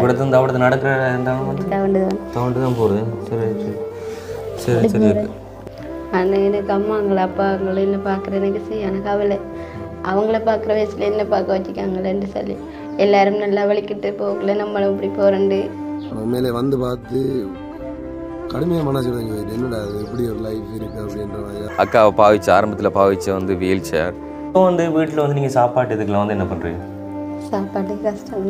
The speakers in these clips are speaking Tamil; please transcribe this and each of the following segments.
இവിടുത്തെ എന്താ അവിടുത്തെ നടക്കുന്ന എന്താണ് வந்து தவண்டு தான் தோண்டு தான் போகுது சரி சரி சரி சரி ஆனால் எனக்கு அம்மாங்களை அப்பாங்களை என்ன பார்க்குற எனக்கு சரியான கவலை அவங்கள பார்க்குற வயசில் என்ன பார்க்க வச்சுக்காங்களேன்னு சொல்லி எல்லாரும் நல்லா வலிக்கிட்டு போகல நம்மளும் இப்படி போகிறண்டு உண்மையிலே வந்து பார்த்து கடுமையாக மனசு உடைஞ்சு போயிட்டு என்னடா அது எப்படி ஒரு லைஃப் இருக்கு அப்படின்ற மாதிரி அக்காவை பாவிச்சு ஆரம்பத்தில் பாவிச்ச வந்து வீல் சேர் இப்போ வந்து வீட்டில் வந்து நீங்கள் சாப்பாட்டு இதுக்கெல்லாம் வந்து என்ன பண்ணுறீங்க சாப்பாடு கஷ்டம்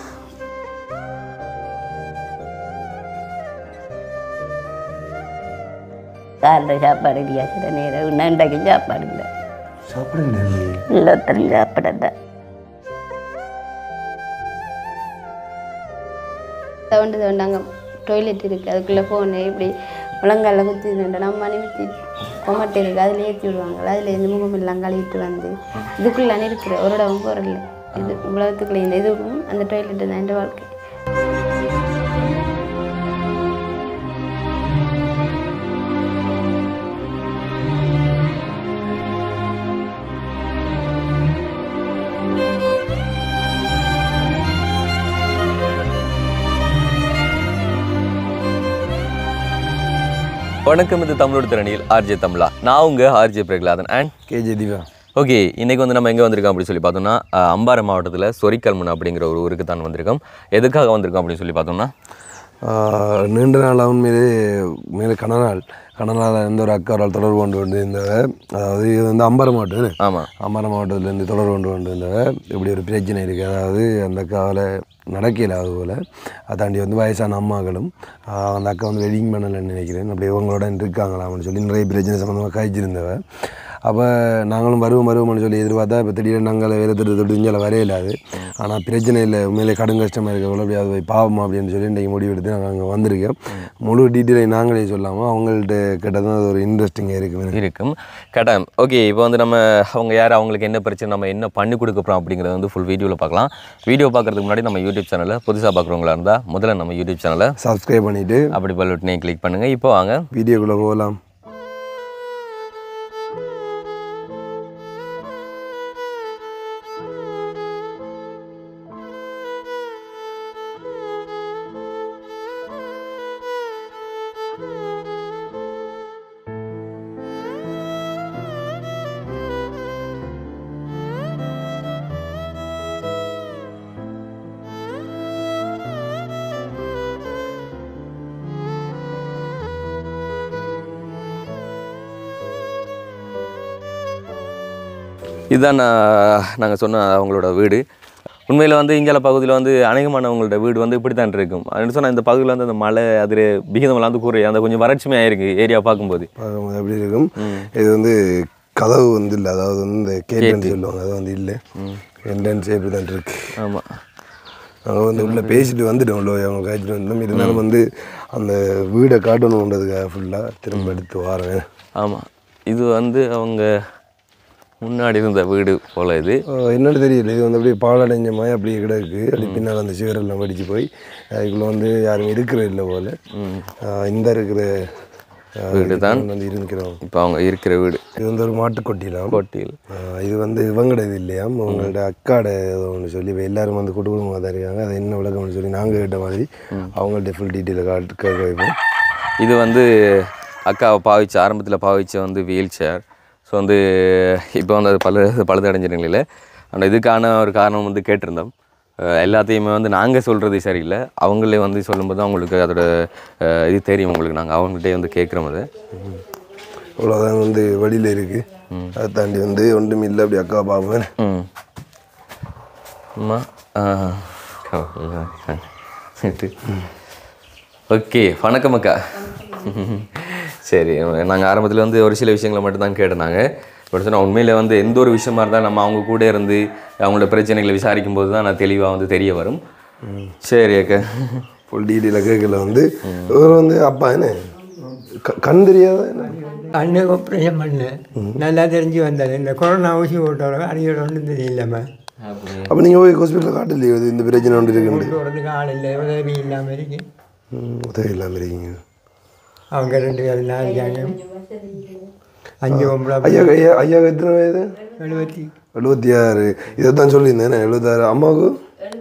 காலைல சாப்பாடு இல்லையா சில நேரம் இன்னும் இன்றைக்கு சாப்பாடு இல்லை சாப்பிடுங்க இல்லை ஒருத்தரும் சாப்பிடல தவண்டு தவண்டாங்க டாய்லெட் இருக்குது அதுக்குள்ளே ஃபோனு இப்படி முழங்கால குத்தி நின்று நம்ம நிமித்தி கொமட்டை இருக்குது அதில் ஏற்றி விடுவாங்க அதில் இருந்து முகம் எல்லாம் கழுவிட்டு வந்து இதுக்குள்ளே இருக்கிற ஒரு இடமும் போகிறல இது உலகத்துக்குள்ளே இந்த இதுவும் அந்த டாய்லெட்டு தான் என் வாழ்க்கை வணக்கம் இது தமிழோட திறனியில் ஆர்ஜே தமிழா நான் உங்க RJ Prahaladhan and KJ Diva okay இன்னைக்கு வந்து நம்ம எங்கே வந்திருக்கோம் அப்படின்னு சொல்லி பார்த்தோம்னா அஹ், அம்பாறை மாவட்டத்தில் சொரிக்கல்முனை அப்படிங்கிற ஒரு ஊருக்கு தான் வந்திருக்கோம் எதுக்காக வந்திருக்கோம் அப்படின்னு சொல்லி பார்த்தோம்னா ஆஹ் நீண்ட நாள் உண்மையிலே உண்மையிலே கனநாள் கனநாள் இருந்த ஒரு அக்கா ஒரு தொடர்பு கொண்டு வந்திருந்தவ அதாவது இது வந்து அம்பர மாவட்டம் ஆமாம் அம்பர மாவட்டத்துலேருந்து தொடர்பு கொண்டு வந்திருந்தவ இப்படி ஒரு பிரச்சனை இருக்குது அதாவது அந்த அக்காவில் நடக்கல அது போல் அதை தாண்டி வந்து வயசான அம்மாக்களும் ஆஹ் அந்த அக்கா வந்து வெட்டிங் பண்ணலைன்னு நினைக்கிறேன் அப்படி இவங்களோட இருக்காங்களாம்னு சொல்லி நிறைய பிரச்சனை சம்மந்தமாக காய்ச்சிருந்தவ அப்போ நாங்களும் வருவோம் வருவோம்னு சொல்லி எதிர்பார்த்தா இப்போ திடீர்னு நாங்கள் வேலை திட்டு திட்டு இங்கே வரையிலாது ஆனால் பிரச்சனை இல்லை உண்மையிலே கடும் கஷ்டமாக இருக்கவங்கள அப்படி அது போய் பாவமா அப்படின்னு சொல்லி இன்றைக்கி முடிவெடுத்து நாங்கள் அங்கே வந்திருக்கோம் முழு டீட்டெயிலை நாங்களே சொல்லாமல் அவங்கள்ட்ட கேட்டது அது ஒரு இன்ட்ரெஸ்டிங்காக இருக்குது இருக்கும் கட்டாயம் ஓகே இப்போ வந்து நம்ம அவங்க யார் அவங்களுக்கு என்ன பிரச்சனை நம்ம என்ன பண்ணி கொடுக்க போகிறோம் அப்படிங்கிறத வந்து ஃபுல் வீடியோவில் பார்க்கலாம் வீடியோ பார்க்கறதுக்கு முன்னாடி நம்ம யூடியூப் சேனலை புதுசாக பார்க்குறவங்களா இருந்தால் முதல்ல நம்ம யூடியூப் சேனலை சப்ஸ்கிரைப் பண்ணிவிட்டு அப்படி பல்லுட்டினே கிளிக் பண்ணுங்கள் இப்போ வாங்க வீடியோக்குள்ளே போகலாம் இதுதான் நாங்கள் சொன்ன அவங்களோட வீடு உண்மையில் வந்து இங்கே பகுதியில் வந்து அநேகமானவங்களோட வீடு வந்து இப்படி தான் இருக்கும் அப்படின்னு சொன்னால் இந்த பகுதியில் வந்து அந்த மழை அதில் விகிதமெல்லாம் வந்து கூறு அந்த கொஞ்சம் வறட்சிமையாக இருக்குது ஏரியா பார்க்கும்போது பார்க்கும்போது எப்படி இருக்கும் இது வந்து கதவு வந்து இல்லை அதாவது வந்து இந்த கேட்டன் சொல்லுவாங்க அது வந்து இல்லை என்ட்ரன்ஸ் எப்படி தான் இருக்கு ஆமாம் நாங்கள் வந்து உள்ளே பேசிட்டு வந்துட்டோம் உள்ள அவங்க காய்ச்சிட்டு வந்தோம் இருந்தாலும் வந்து அந்த வீடை காட்டணுன்றதுக்காக ஃபுல்லாக திரும்ப எடுத்து வரேன் ஆமாம் இது வந்து அவங்க முன்னாடி இருந்த வீடு போல் இது என்னன்னு தெரியல இது வந்து அப்படியே பாலடைஞ்ச மாதிரி அப்படியே கிடக்கு அப்படி பின்னால் அந்த சிவரெல்லாம் வெடிச்சு போய் அதுக்குள்ளே வந்து யாரும் இருக்கிற இல்லை போல் ஆஹ் இந்த இருக்கிற ஆஹ் வீடு தான் வந்து இருக்கிறோம் இப்போ அவங்க இருக்கிற வீடு இது வந்து ஒரு மாட்டுக்கொட்டிலாம் கோட்டியில் ஆஹ் இது வந்து இவங்களோட இது இல்லையா அவங்களோட அக்காட ஏதோ ஒன்று சொல்லி இப்போ எல்லாரும் வந்து குடும்பமாக தான் இருக்காங்க அது என்ன விளக்கம்னு சொல்லி நாங்கள் கேட்ட மாதிரி அவங்கள்ட்ட ஃபுல் டீட்டெயிலை காட்டு கேட்க வைப்போம் இது வந்து அக்காவை பாவிச்ச ஆரம்பத்தில் பாவிச்ச வந்து வீல் சேர் ஸோ வந்து இப்போ வந்து அது பல பழுதடைஞ்சிருங்களே ஆனால் இதுக்கான ஒரு காரணம் வந்து கேட்டிருந்தோம் அஹ் எல்லாத்தையுமே வந்து நாங்கள் சொல்கிறது சரியில்லை அவங்களே வந்து சொல்லும்போது அவங்களுக்கு அதோட அஹ் இது தெரியும் உங்களுக்கு நாங்கள் அவங்கள்ட்டே வந்து கேட்குறோம் அது அவ்வளோதான் வந்து வழியில் இருக்குது அதை தாண்டி வந்து ஒன்றும் இல்லை அப்படி அக்கா பார்ப்பேன் ம் அம்மா ஓகே வணக்கம் அக்கா சரி நாங்கள் ஆரம்பத்தில் வந்து ஒரு சில விஷயங்களை மட்டும் தான் கேட்டோம் இப்போ சொன்னால் உண்மையில் வந்து எந்த ஒரு விஷயமா இருந்தாலும் நம்ம அவங்க கூட இருந்து அவங்களோட பிரச்சனைகளை விசாரிக்கும் போது தான் நான் தெளிவாக வந்து தெரிய வரும் சரி அக்கா ஃபுல் டீட்டெயிலாக கேட்கல வந்து இவர் வந்து அப்பா என்ன க- கண் தெரியாத என்ன கண்ணு ஆப்ரேஷன் பண்ணேன் நல்லா தெரிஞ்சு வந்தது இந்த கொரோனா ஊசி போட்டவங்க அறிவியல் ஒன்றும் தெரியலம்மா அப்போ நீங்கள் போய் ஹாஸ்பிட்டலில் காட்டலையோ இது இந்த பிரச்சனை ஒன்று இருக்குன்னு போகிறதுக்கு ஆள் இல்லை உதவி இல்லாமல் இருக்கு ம், உதவி இல்லாமல் இருக்கீங்க அவங்க ரெண்டு பேரும் தான் இருக்காங்க அஞ்சு பொம்பளை ஐயா ஐயா ஐயா எத்தனை வயது எழுபத்தி எழுபத்தி ஆறு இதை தான் சொல்லியிருந்தேன் எழுபத்தாறு அம்மாவுக்கு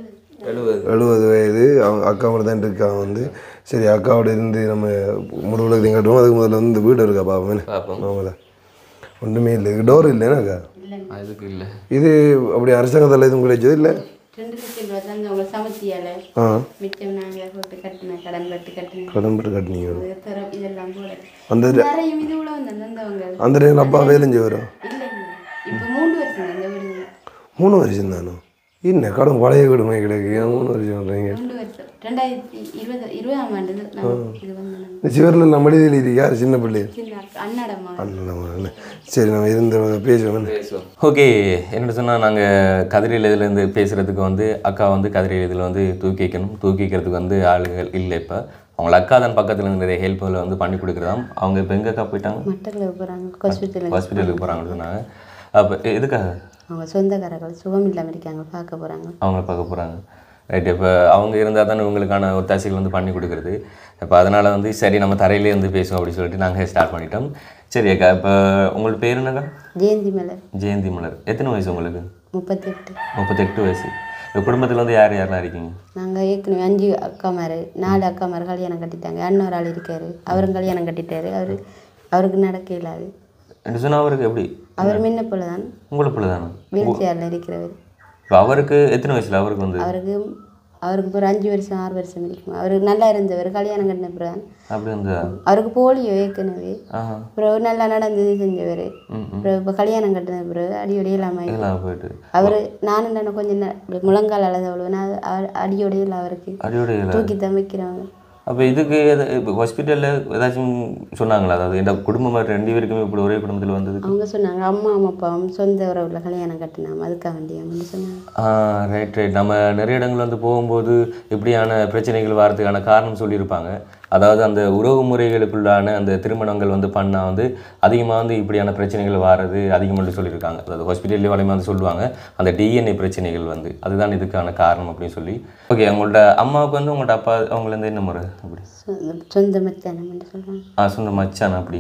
எழுபது எழுபது வயது அவங்க அக்கா மட்டும் தான் இருக்காங்க வந்து சரி அக்காவோட இருந்து நம்ம முழுவதும் கட்டுவோம் அதுக்கு முதல்ல வந்து இந்த வீடு இருக்கா பாப்போம் பார்ப்போம் ஆமால ஒன்றுமே இல்லை டோர் இல்லைனாக்கா அதுக்கு இல்லை இது அப்படி அரசாங்கத்தில் எதுவும் கிடைச்சது இல்லை ரெண்டு லட்சம் ரூபா தான் அவங்க சமத்தியால ஆ மிச்சம் நாங்கள் போட்டு கட்டினேன் கடன் பட்டு கட்டினேன் கடன் போட்டு கட்டினீங்க இது தரம் இதெல்லாம் போட அந்த நிறைய இது உள்ள வந்து தந்தவங்க அந்த டைம் அப்பா வேலைஞ்சு வரும் இல்லைங்க இப்போ மூணு வருஷம் அந்த வீடு மூணு வருஷம் தானோ என்ன கடன் பழைய வீடுமே கிடைக்கு ஏன் மூணு வருஷம் சொல்கிறீங்க மூணு வருஷம் ரெண்டாயிரத்தி இருபது இருபதாம் ஆண்டு இது நான் இது வந்து நான் இந்த சிவரில் நம்ம மடியில் இருக்கு யார் சின்ன பிள்ளை சின்ன அக்கா- அண்ணாடம்மா அண்ணன் சரி நம்ம இருந்த பேசுவோம் ஓகே என்னோட சொன்னால் நாங்கள் கதிரையில் இதுலேருந்து பேசுகிறதுக்கு வந்து அக்கா வந்து கதிரையில் இதில் வந்து தூக்கி வைக்கணும் தூக்கி வைக்கிறதுக்கு வந்து ஆளுகள் இல்லை இப்போ அவங்கள அக்கா தான் பக்கத்தில் இருந்து நிறைய ஹெல்ப்களை வந்து பண்ணி கொடுக்குறதாம் அவங்க இப்போ எங்கே அக்கா போயிட்டாங்க மட்டக்கில் போகிறாங்க ஹாஸ்பிட்டலுக்கு ஹாஸ்பிட்டலுக்கு போகிறாங்கன்னு சொன்னாங்க அப்போ எதுக்காக அவங்க சொந்தக்காரர்கள் சுகம் இல்லாமல் இருக்காங்க பார்க்க போகிறாங்க அவங்கள பார்க்க போகிறாங்க ரைட் இப்போ அவங்க இருந்தால் தானே இவங்களுக்கான ஒத்தாசைகள் வந்து பண்ணி கொடுக்குறது இப்போ அதனால் வந்து சரி நம்ம தரையிலே வந்து பேசுவோம் அப்படின்னு சொல்லிட்டு நாங்கள் ஸ்டார்ட் பண்ணிட்டோம் சரி அக்கா இப்போ உங்களுக்கு பேர் என்னக்கா ஜெயந்தி மலர் ஜெயந்தி மலர் எத்தனை வயசு உங்களுக்கு முப்பத்தெட்டு முப்பத்தெட்டு வயசு இந்த குடும்பத்தில் வந்து யார் யாரெல்லாம் இருக்கீங்க நாங்கள் ஏற்கனவே அஞ்சு அக்காமார் நாலு அக்காமார் கல்யாணம் கட்டிட்டாங்க அண்ணன் ஒரு ஆள் இருக்காரு அவரும் கல்யாணம் கட்டிட்டாரு அவர் அவருக்கு நடக்க இல்லாது என்ன சொன்னால் அவருக்கு எப்படி அவர் முன்ன போல தான் உங்களை பிள்ளை தானே வீல் சேரில் இருக்கிறவர் இப்போ அவருக்கு எத்தனை வயசுல அவருக்கு வந்து அவருக்கு அவருக்கு இப்போ ஒரு அஞ்சு வருஷம் ஆறு வருஷம் இருக்கும் அவருக்கு நல்லா இருந்தவர் கல்யாணம் கட்டின பிறகு அப்படி வந்து அவருக்கு போலியோ ஏற்கனவே ஆஹா அப்புறம் நல்லா நடந்தது செஞ்சவர் ம் அப்புறம் இப்போ கல்யாணம் கட்டின பிறகு அடியோட இல்லாமல் இதெல்லாம் போயிட்டு அவர் நானும் நான் கொஞ்சம் ந- இப்படி முழங்கால் அளவு நான் அவர் அடியோட இல்லை அவருக்கு அடியோட இல்லை தூக்கி தான் வைக்கிறவங்க அப்போ இதுக்கு எது இப்போ ஹாஸ்பிட்டலில் ஏதாச்சும் சொன்னாங்களா அதாவது இந்த குடும்பம் மாதிரி ரெண்டு பேருக்குமே இப்படி ஒரே குடும்பத்தில் வந்ததுக்கு அவங்க சொன்னாங்க அம்மா அம்மா அப்பாவும் சொந்த உறவுல கல்யாணம் கட்டினாம அதுக்காக வேண்டியாமன்னு சொன்னாங்க ரைட் ரைட் நம்ம நிறைய இடங்கள் வந்து போகும்போது இப்படியான பிரச்சனைகள் வரதுக்கான காரணம் சொல்லியிருப்பாங்க அதாவது அந்த உறவு முறைகளுக்குள்ளான அந்த திருமணங்கள் வந்து பண்ணால் வந்து அதிகமாக வந்து இப்படியான பிரச்சனைகள் வாரது அதிகமாக சொல்லியிருக்காங்க அதாவது ஹாஸ்பிட்டல்லே வளையமாக வந்து சொல்லுவாங்க அந்த டிஎன்ஏ பிரச்சனைகள் வந்து அதுதான் இதுக்கான காரணம் அப்படின்னு சொல்லி ஓகே உங்கள்ட்ட அம்மாவுக்கு வந்து உங்கள்ட்ட அப்பா அவங்களேருந்து என்ன முறை அப்படி சொந்த- சொந்த மச்சானம்னு சொல்கிறாங்க ஆ சொந்த மச்சான் அப்படி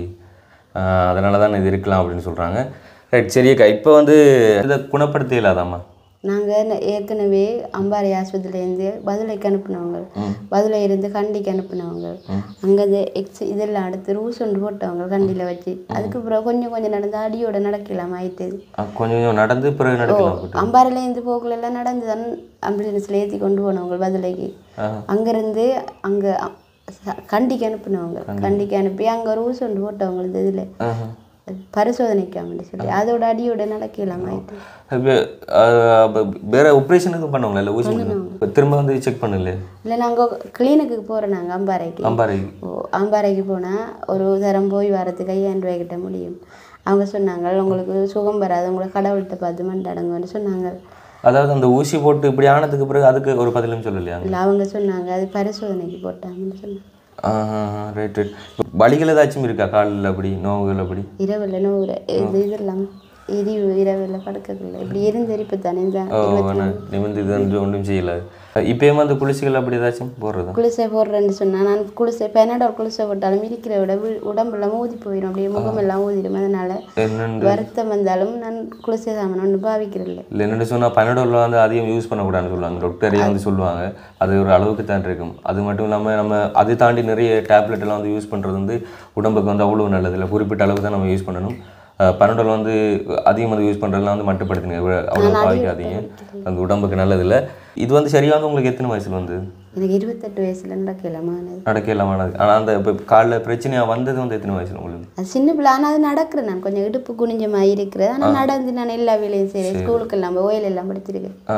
அதனால தான் இது இருக்கலாம் அப்படின்னு சொல்கிறாங்க ரைட் சரியக்கா இப்போ வந்து இதை குணப்படுத்த இல்லாதாம்மா நாங்கள் ஏற்கனவே அம்பாறை ஆஸ்பத்திரியிலேருந்து பதிலைக்கு அனுப்புனவங்க பதில இருந்து கண்டிக்கு அனுப்புனவங்க அங்கே எக்ஸ் இதெல்லாம் அடுத்து ரூஸ் ஒன்று போட்டவங்க கண்டியில் வச்சு அதுக்கு அப்புறம் கொஞ்சம் கொஞ்சம் நடந்து அடியோட நடக்கலாம் ஆயிட்டது ஆ, கொஞ்சம் கொஞ்சம் நடந்து பிறகு நடக்கலாம் போட்டு அம்பாறையிலேருந்து போக்குள்ள எல்லாம் நடந்து தான் ஆம்புலன்ஸில் ஏற்றி கொண்டு போனவங்க பதிலைக்கு அங்கேருந்து அங்கே கண்டிக்கு அனுப்புனவங்க கண்டிக்கு அனுப்பி அங்கே ரூஸ் ஒன்று போட்டவங்க இந்த இதில் ஆஹா. பரிசோதனைக்காமன்னு சொல்லி அதோட அடியோட நடக்கலாம் ஆயிட்டு இப்போ, ஆஹ், அப்ப வேற ஆப்ரேஷன் எதுவும் பண்ணவங்களா இல்லை ஊசி மட்டும் இப்போ திரும்ப வந்து செக் பண்ணல இல்லை நாங்கள் கிளினிக்கு போகிறோம் நாங்கள் அம்பாறைக்கு அம்பாறை ஓ அம்பாறைக்கு போனால் ஒரு தரம் போய் வரதுக்கு ஐயாயிரம் ரூபாய் கிட்ட முடியும் அவங்க சொன்னாங்க உங்களுக்கு சுகம் வராது உங்களை கடவுள்கிட்ட பார்த்து மண்டாடுங்கன்னு சொன்னாங்க அதாவது அந்த ஊசி போட்டு இப்படி ஆனதுக்கு பிறகு அதுக்கு ஒரு பதிலும் சொல்லலையா இல்லை அவங்க சொன்னாங்க அது பரிசோதனைக்கு போட்டாங்கன்னு சொன்னாங்க ரைட் ரைட் வலிகள் ஏதாச்சும் இருக்கா காலில் அப்படி நோவுகள் அப்படி இரவில் நூறு இது இதெல்லாம் எரிவு இரவில் படுக்கக்குள்ள இப்படி எரிந்தெரிப்பு தானே இந்த ஓ வேணாம் நிமிந்து இது வந்து ஒன்றும் செய்யல இப்போயும் அந்த குளிசுகள் அப்படி ஏதாச்சும் போடுறதா குளிசை போடுறேன்னு சொன்னால் நான் குளிசை பெனடால் குளிசை போட்டாலும் இருக்கிற விட வி- உடம்பெல்லாம் ஊதி போயிடும் அப்படியே முகமெல்லாம் ஊதிடும் அதனால என்னென்று வருத்தம் வந்தாலும் நான் குளிசை சாமான் ஒன்று பாவிக்கிறதில்ல இல்லை என்னென்னு சொன்னால் பன்னெண்டோரில் வந்து அதிகம் யூஸ் பண்ணக்கூடாதுன்னு சொல்லுவாங்க டாக்டரே வந்து சொல்லுவாங்க அது ஒரு அளவுக்கு தான் இருக்கும் அது மட்டும் இல்லாமல் நம்ம அதை தாண்டி நிறைய டேப்லெட் எல்லாம் வந்து யூஸ் பண்ணுறது வந்து உடம்புக்கு வந்து அவ்வளோ நல்லது இல்லை குறிப்பிட்ட அளவுக்கு தான் நம்ம யூஸ் பண்ணணும் பன்னெண்டில் வந்து அதிகம் வந்து யூஸ் பண்ணுறதுலாம் வந்து மட்டுப்படுத்துங்க இவ்வளவு- அவ்வளோ பாதிக்காதீங்க அந்த உடம்புக்கு நல்லதில்லை இது வந்து சரியாக வந்து உங்களுக்கு எத்தனை வயசுல வந்து எனக்கு இருபத்தெட்டு வயசுல நடக்கலாமானது நடக்க இல்லாமல் ஆனால் அந்த இப்போ காலில் பிரச்சனையாக வந்தது வந்து எத்தனை வயசுல உங்களுக்கு அது சின்ன பிள்ளை ஆனால் அது நடக்கிறேன் நான் கொஞ்சம் இடுப்பு குனிஞ்சமாக இருக்கிறது ஆனால் நடந்து நான் எல்லா வேலையும் செய்கிறேன் ஸ்கூலுக்கு எல்லாம் ஓயில் எல்லாம் படிச்சிருக்கேன் ஆ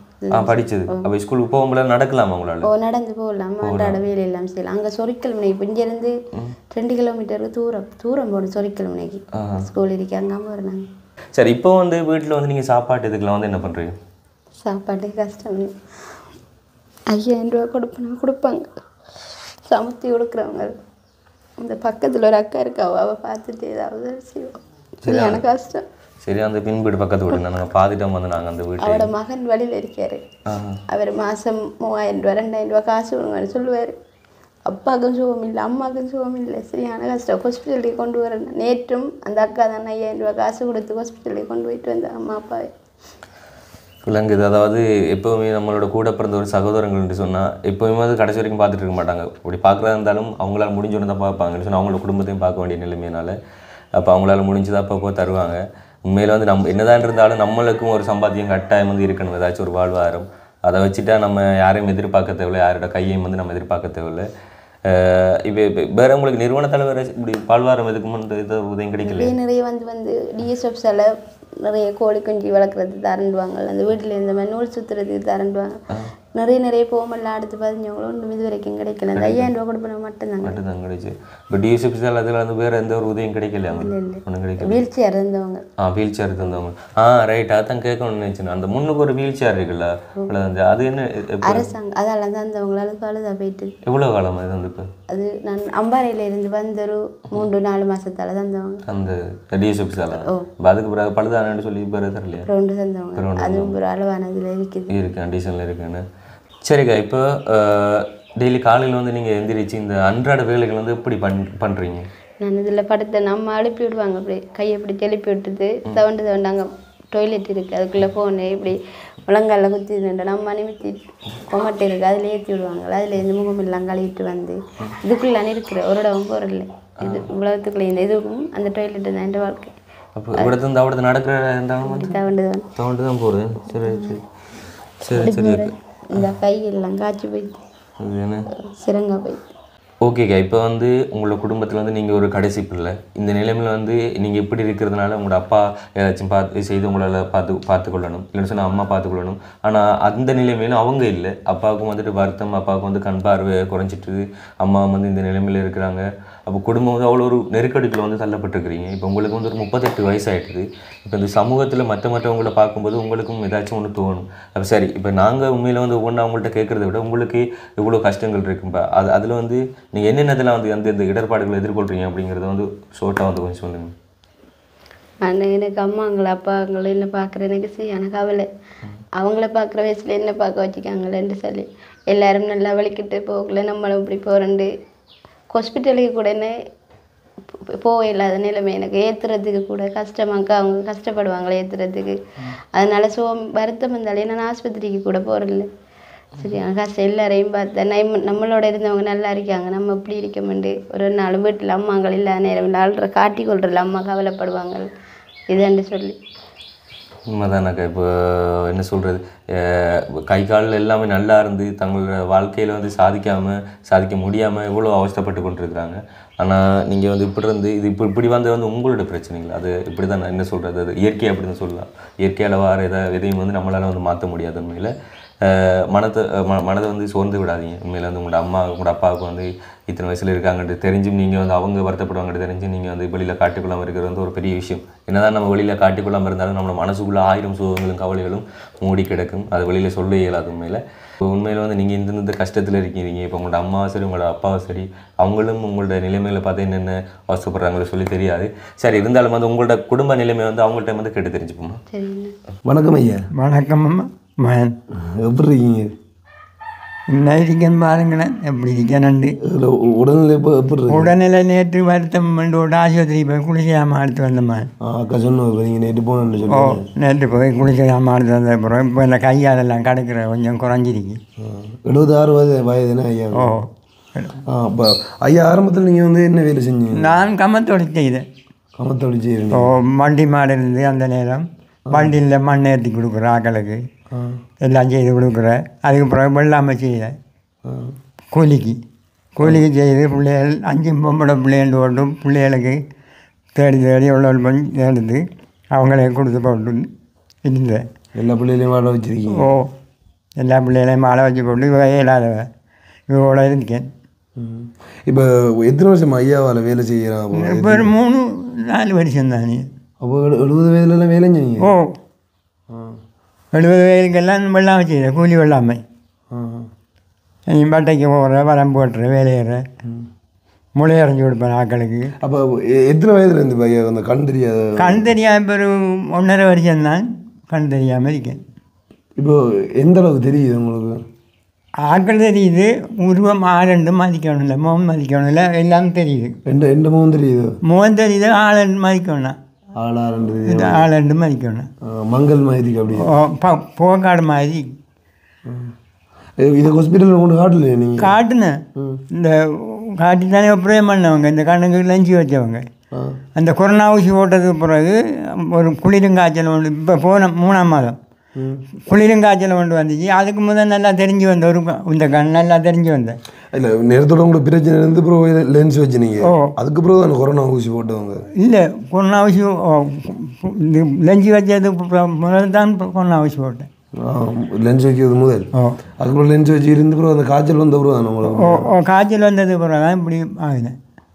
ஆ படிச்சது அப்போ ஸ்கூலுக்கு போகும்போது நடக்கலாமா உங்களால் ஓ நடந்து போகலாம் அன்றாட வேலை எல்லாம் செய்யலாம் அங்கே சொரிக்கல் முனை இப்போ இங்கேருந்து ரெண்டு கிலோமீட்டருக்கு தூரம் தூரம் போகணும் சொரிக்கல் முனைக்கு ஸ்கூல் இருக்கு அங்கே போகிறேன் சரி இப்போ வந்து வீட்டில் வந்து நீங்கள் சாப்பாட்டு இதுக்கெல்லாம் வந்து என்ன பண்ணுறீங்க சாப்பாடு கஷ்டம் ஐயாயிரம் ரூபா கொடுப்பேன் கொடுப்பாங்க சமைத்து கொடுக்குறவங்க இந்த பக்கத்தில் ஒரு அக்கா இருக்கா அவ அவள் பார்த்துட்டு ஏதாவது செய்வோம் எனக்கு கஷ்டம் சரி அந்த பின் வீடு பக்கத்து வீடு நாங்கள் பாதிட்டம் வந்து நாங்கள் அந்த வீட்டு அவரோட மகன் வழியில் இருக்காரு அவர் மாதம் மூவாயிரம் ரூபா ரெண்டாயிரம் ரூபா காசு கொடுங்கன்னு சொல்லுவார் அப்பாவுக்கும் சுகம் இல்லை அம்மாவுக்கும் சுகம் இல்லை சரியான கஷ்டம் ஹாஸ்பிட்டலுக்கு கொண்டு வரேன் நேற்றும் அந்த அக்கா தான் ஐயாயிரம் ரூபா காசு கொடுத்து ஹாஸ்பிட்டலுக்கு கொண்டு போயிட்டு வந்தேன் அம்மா அப்பாவை விளங்குது அதாவது எப்போவுமே நம்மளோட கூட பிறந்த ஒரு சகோதரங்கள்னு சொன்னால் எப்போவுமே அது கடைசி வரைக்கும் பார்த்துட்டு இருக்க மாட்டாங்க அப்படி பார்க்குறதா இருந்தாலும் அவங்களால முடிஞ்சோன்னு தான் பார்ப்பாங்கன்னு சொன்னால் அவங்களோட குடும்பத்தையும் பார்க்க வேண்டிய நிலைமையினால அப்போ அவங்களால முடிஞ்சதா அப்பப்போ தருவாங்க உண்மையில் வந்து நம்ம என்னதான் இருந்தாலும் நம்மளுக்கும் ஒரு சம்பாத்தியம் கட்டாயம் வந்து இருக்கணும் ஏதாச்சும் ஒரு வாழ்வாதாரம் அதை வச்சுட்டா நம்ம யாரையும் எதிர்பார்க்க தேவையில்லை யாரோட கையையும் வந்து நம்ம எதிர்பார்க்க தேவையில்லை இப்போ இப்போ வேறு உங்களுக்கு நிறுவனத்தால் வேறு இப்படி வாழ்வாரம் எதுக்குமென்ற இது உதயம் கிடைக்கல நிறைய நிறைய வந்து வந்து டிஎஸ்எஃப்ஸால் நிறைய கோழி குஞ்சு வளர்க்குறது தரண்டுவாங்க அந்த வீட்டில் இந்த மாதிரி நூல் சுற்றுறதுக்கு தரண்டுவாங்க நிறைய நிறைய போமெல்லாம் அடுத்து பதிஞ்சவங்களும் ஒன்றும் இது வரைக்கும் கிடைக்கல அந்த ஐயாயிரம் ரூபா கொடுப்பன மட்டும்தாங்க மட்டும்தான் கிடைச்சு இப்போ டிஎஸ்எஃப்ஸால் அதில் வந்து வேறு எந்த ஒரு உதவியும் கிடைக்கல ஒன்றும் கிடைக்கல வீல் சேர் இருந்தவங்க ஆ வீல் சேர் தந்தவங்க ஆ ரைட் அதான் கேட்கணும்னு நினச்சேன் அந்த முன்னுக்கு ஒரு வீல் சேர் இருக்குல்ல அவ்வளோ வந்து அது என்ன எப்ப- அரசாங்கம் அதால் தான் தந்தவங்களால பழுதாக போயிட்டு எவ்வளோ காலம் அது வந்து இப்போ அது நான் அம்பாறையில இருந்து வந்த ஒரு மூன்று நாலு மாசத்தால தந்தவங்க அந்த டிஎஸ்எஃப்ஸால் அதுக்கு பிறகு பழுதானு சொல்லி பிறகு தரலையா ரெண்டு தந்தவங்க அதுவும் ஒரு அளவானதுல இருக்குது இருக்கு கண்டிஷனில் இருக்குன்னு சரிக்கா இப்போ டெய்லி காலையில் வந்து நீங்கள் எந்திரிச்சு இந்த அன்றாட வேலைகள் வந்து எப்படி பண் பண்ணுறீங்க நான் இதில் படுத்த நம்ம அழுப்பி விடுவாங்க அப்படி கையை இப்படி தெளிப்பி விட்டுட்டு தவண்டு தவண்டாங்க டொய்லெட் இருக்குது அதுக்குள்ளே ஃபோனு இப்படி முழங்கால குத்தி நின்று நம்ம நிமித்தி கொமட்டை இருக்குது அதில் ஏற்றி விடுவாங்க அதில் இந்த முகம் எல்லாம் கழுவிட்டு வந்து இதுக்குள்ளே இருக்கிற ஒரு இடம் போகிறதில்ல இது உலகத்துக்குள்ளே இந்த இதுக்கும் அந்த டொய்லெட்டு தான் என் வாழ்க்கை அப்போ இവിടുത്തെ இருந்து அവിടുത്തെ நடக்கிற இருந்தாலும் இப்படி தவண்டு தான் தோண்டு தான் போகுது சரி சரி சரி சரி இந்த கையெல்லாம் காய்ச்சி போயிட்டு அது என்ன சிறங்கா போயிட்டு ஓகேக்கா இப்போ வந்து உங்களோட குடும்பத்தில் வந்து நீங்கள் ஒரு கடைசி பிள்ளை இந்த நிலைமையில் வந்து நீங்கள் இப்படி இருக்கிறதுனால உங்களோட அப்பா ஏதாச்சும் பார்த்து செய்து உங்களால் பார்த்து பார்த்துக்கொள்ளணும் இல்லைன்னு சொன்னால் அம்மா பார்த்துக்கொள்ளணும் ஆனால் அந்த நிலைமையில அவங்க இல்லை அப்பாவுக்கும் வந்துட்டு வருத்தம் அப்பாவுக்கு வந்து கண் பார்வை குறைஞ்சிட்டு அம்மா வந்து இந்த நிலைமையில் இருக்கிறாங்க அப்போ குடும்பம் வந்து அவ்வளோ ஒரு நெருக்கடிக்குள்ள வந்து தள்ளப்பட்டிருக்கிறீங்க இப்போ உங்களுக்கு வந்து ஒரு முப்பத்தெட்டு வயசு ஆயிட்டுது இப்போ இந்த சமூகத்தில் மற்ற மற்றவங்களை பார்க்கும்போது உங்களுக்கும் ஏதாச்சும் ஒன்று தோணும் அப்போ சரி இப்போ நாங்கள் உண்மையில் வந்து ஒவ்வொன்றா அவங்கள்ட்ட கேட்குறத விட உங்களுக்கு இவ்வளோ கஷ்டங்கள் இருக்கும்பா அது அதில் வந்து நீங்கள் என்னென்னதெல்லாம் வந்து அந்த இந்த இடர்பாடுகளை எதிர்கொள்கிறீங்க அப்படிங்கிறத வந்து ஷோர்ட்டாக வந்து கொஞ்சம் சொல்லுங்கள் ஆனால் எனக்கு அம்மாங்களை அப்பாங்களை என்ன பார்க்குற எனக்கு சரியான கவலை அவங்கள பார்க்குற வயசில் என்ன பார்க்க வச்சுக்காங்களேன்னு சொல்லி எல்லாரும் நல்லா வலிக்கிட்டு போகல நம்மளும் இப்படி போகிறண்டு ஹாஸ்பிட்டலுக்கு கூட என்ன போ- போக இல்லாத நிலைமை எனக்கு ஏற்றுறதுக்கு கூட கஷ்டமாக்கா அவங்க கஷ்டப்படுவாங்களே ஏற்றுறதுக்கு அதனால சோ வருத்தம் வந்தாலே நான் ஆஸ்பத்திரிக்கு கூட போகிறதில்ல சரியான கஷ்டம் எல்லாரையும் பார்த்தேன் நம்ம நம்மளோட இருந்தவங்க நல்லா இருக்காங்க நம்ம இப்படி இருக்கமெண்டு ஒரு நாலு வீட்டில் அம்மாங்கள் இல்லாத நேரம் ஆள்ற காட்டி கொள்றதில்ல அம்மா கவலைப்படுவாங்க இதுன்னு சொல்லி உண்மைதானாக்கா இப்போ என்ன சொல்கிறது கை கால் எல்லாமே நல்லா இருந்து தங்களோட வாழ்க்கையில் வந்து சாதிக்காமல் சாதிக்க முடியாமல் எவ்வளோ அவஸ்தைப்பட்டு கொண்டிருக்கிறாங்க ஆனால் நீங்கள் வந்து இப்படி இருந்து இது இப்போ இப்படி வந்து வந்து உங்களோட பிரச்சனைகள் அது இப்படி தான் நான் என்ன சொல்கிறது அது இயற்கை அப்படி தான் சொல்லலாம் இயற்கையால் வர எதை எதையும் வந்து நம்மளால் வந்து மாற்ற முடியாது உண்மையில் அஹ் மனத்தை அஹ் ம மனதை வந்து சோர்ந்து விடாதீங்க உண்மையில் வந்து உங்களோட அம்மா உங்களோட அப்பாவுக்கு வந்து இத்தனை வயசில் இருக்காங்கன்ட்டு தெரிஞ்சும் நீங்கள் வந்து அவங்க வருத்தப்படுவாங்கன்ட்டு தெரிஞ்சு நீங்கள் வந்து வெளியில் காட்டிக்கொள்ளாமல் இருக்கிறது வந்து ஒரு பெரிய விஷயம் என்னதான் நம்ம வெளியில் காட்டிக்கொள்ளாமல் இருந்தாலும் நம்ம மனசுக்குள்ளே ஆயிரம் சோகங்களும் கவலைகளும் மூடி கிடக்கும் அது வெளியில் சொல்ல இயலாது உண்மையில் இப்போ உண்மையில் வந்து நீங்கள் இந்த இந்த கஷ்டத்தில் இருக்கீங்க இப்போ உங்களோட அம்மாவும் சரி உங்களோட அப்பாவும் சரி அவங்களும் உங்களோட நிலைமைகளை பார்த்து என்னென்ன அவசப்படுறாங்களோ சொல்லி தெரியாது சரி இருந்தாலும் வந்து உங்களோட குடும்ப நிலைமை வந்து அவங்கள்ட்ட வந்து கேட்டு தெரிஞ்சுப்போமா சரிண்ணா வணக்கம் ஐயா வணக்கம் அம்மா மகன் எப்படி இருக்கீங்க இன்னும் இருக்கேன் பாருங்களேன் எப்படி இருக்கேனண்டு இதுல உ- உடல்நிலை இப்போ எப்படி இருக்கு உடல்நிலை நேற்று வருத்தம் கொண்டு ஆஸ்பத்திரி போய் குளிக்காமல் எடுத்து வந்தேன் ஆ, அக்கா சொன்னோம் நீங்கள் நேற்று போனேன்னு ஓ சொல்லி நேற்று போய் குளிக்காமல் எடுத்து வந்த அப்புறம் இப்போ இந்த கையாலெல்லாம் கிடக்கிற கொஞ்சம் குறைஞ்சிருக்கு எழுபத்தாறு வயது வயதுனா ஐயா ஓ ஆ அப்போ ஐயா ஆரம்பத்தில் நீங்கள் வந்து என்ன வேலை செஞ்சீங்க நான் கமத்தொழி செய்தேன் கமத்தொழி ஓ செய்கிறீங்க வண்டி மாடு இருந்து அந்த நேரம் வண்டியில் மண் ஏற்றி கொடுக்குற ஆக்களுக்கு எல்லாம் செய்து கொடுக்குற அதுக்கு பிறகு வெள்ளாமல் செய்தேன் கூலிக்கு கூலிக்கு செய்து பிள்ளைகள் அஞ்சு பொம்பளை பிள்ளைகள் போட்டு பிள்ளைகளுக்கு தேடி தேடி எவ்வளோ பண்ணி தேடுது அவங்களே கொடுத்து போட்டு இருந்தேன் எல்லா பிள்ளைகளையும் வாழ வச்சிருக்கீங்க ஓ எல்லா பிள்ளைகளையும் மாலை வச்சு போட்டு இவ இயலாதவ இவோட இருக்கேன் ம். இப்போ எத்தனை வருஷம் ஐயாவால் வேலை செய்கிறான் இப்போ ஒரு மூணு நாலு வருஷம் தானே அப்போ எழு- எழுபது வயதுலலாம் வேலை செஞ்சீங்க ஓ எழுபது வயதுக்கெல்லாம் வெள்ளாமை செய்கிற கூலி வெள்ளாமை ஆ நீ பட்டைக்கு போகிற வரம் போட்டுற வேலையிற முளையரைஞ்சி கொடுப்பேன் ஆக்களுக்கு அப்போ எ- எத்தனை வயதுல இருந்து ஐயா அந்த கண் தெரியாத கண் தெரியாம இப்போ ஒரு ஒன்றரை வருஷம்தான் கண் தெரியாமல் இருக்கேன் இப்போ எந்த அளவுக்கு தெரியுது உங்களுக்கு ஆக்கள் தெரியுது உருவம் ஆளுண்டு மதிக்கணும் இல்லை முகம் மதிக்கணும் இல்லை எல்லாம் தெரியுது எந்த எந்த முகம் தெரியுது முகம் தெரியுது ஆள் மதிக்கணும் ஆளா ரெண்டு இது ஆள் ரெண்டு மதிக்கணும் ஆ, மங்கள் மாதிரிக்கு அப்படி ஓ, ப- புகைக்காடு மாதிரி இது- இது ஹாஸ்பிட்டலில் கொண்டு காட்டலையே நீங்கள் காட்டுனேன் இந்த காட்டி தானே ஒப்பரேம் பண்ணவங்க இந்த கண்ணுக்கு லஞ்சி வச்சவங்க அந்த கொரோனா ஊசி போட்டதுக்கு பிறகு ஒரு குளிருங்காய்ச்சல் ஒன்று இப்போ போன மூணாம் மாதம் குளிருங்காய்ச்சல் ஒன்று வந்துச்சு அதுக்கு முதல் நல்லா தெரிஞ்சு வந்த ஒரு க- இந்த கண் நல்லா தெரிஞ்சு வந்தேன் இல்லை நேரத்தோட உங்களுக்கு பிரச்சனை இருந்து பிறகு லென்ஸ் வச்சு நீங்கள் ஓ. அதுக்கு பிறகு தானே கொரோனா ஊசி போட்டவங்க இல்லை கொரோனா ஊசி ஓ, இந்த லஞ்சி வச்சதுக்கு பிற- முதல் தான் கொரோனா ஊசி போட்டேன் லென்ஸ் வைக்கிறது முதல் ஓ அதுக்கப்புறம் லென்ஸ் வச்சு இருந்து பிறகு அந்த காய்ச்சல் வந்த பிறகு தானே உங்களுக்கு ஓ ஓ காய்ச்சல் வந்தது பிறகு தான் இப்படி ஆகினேன்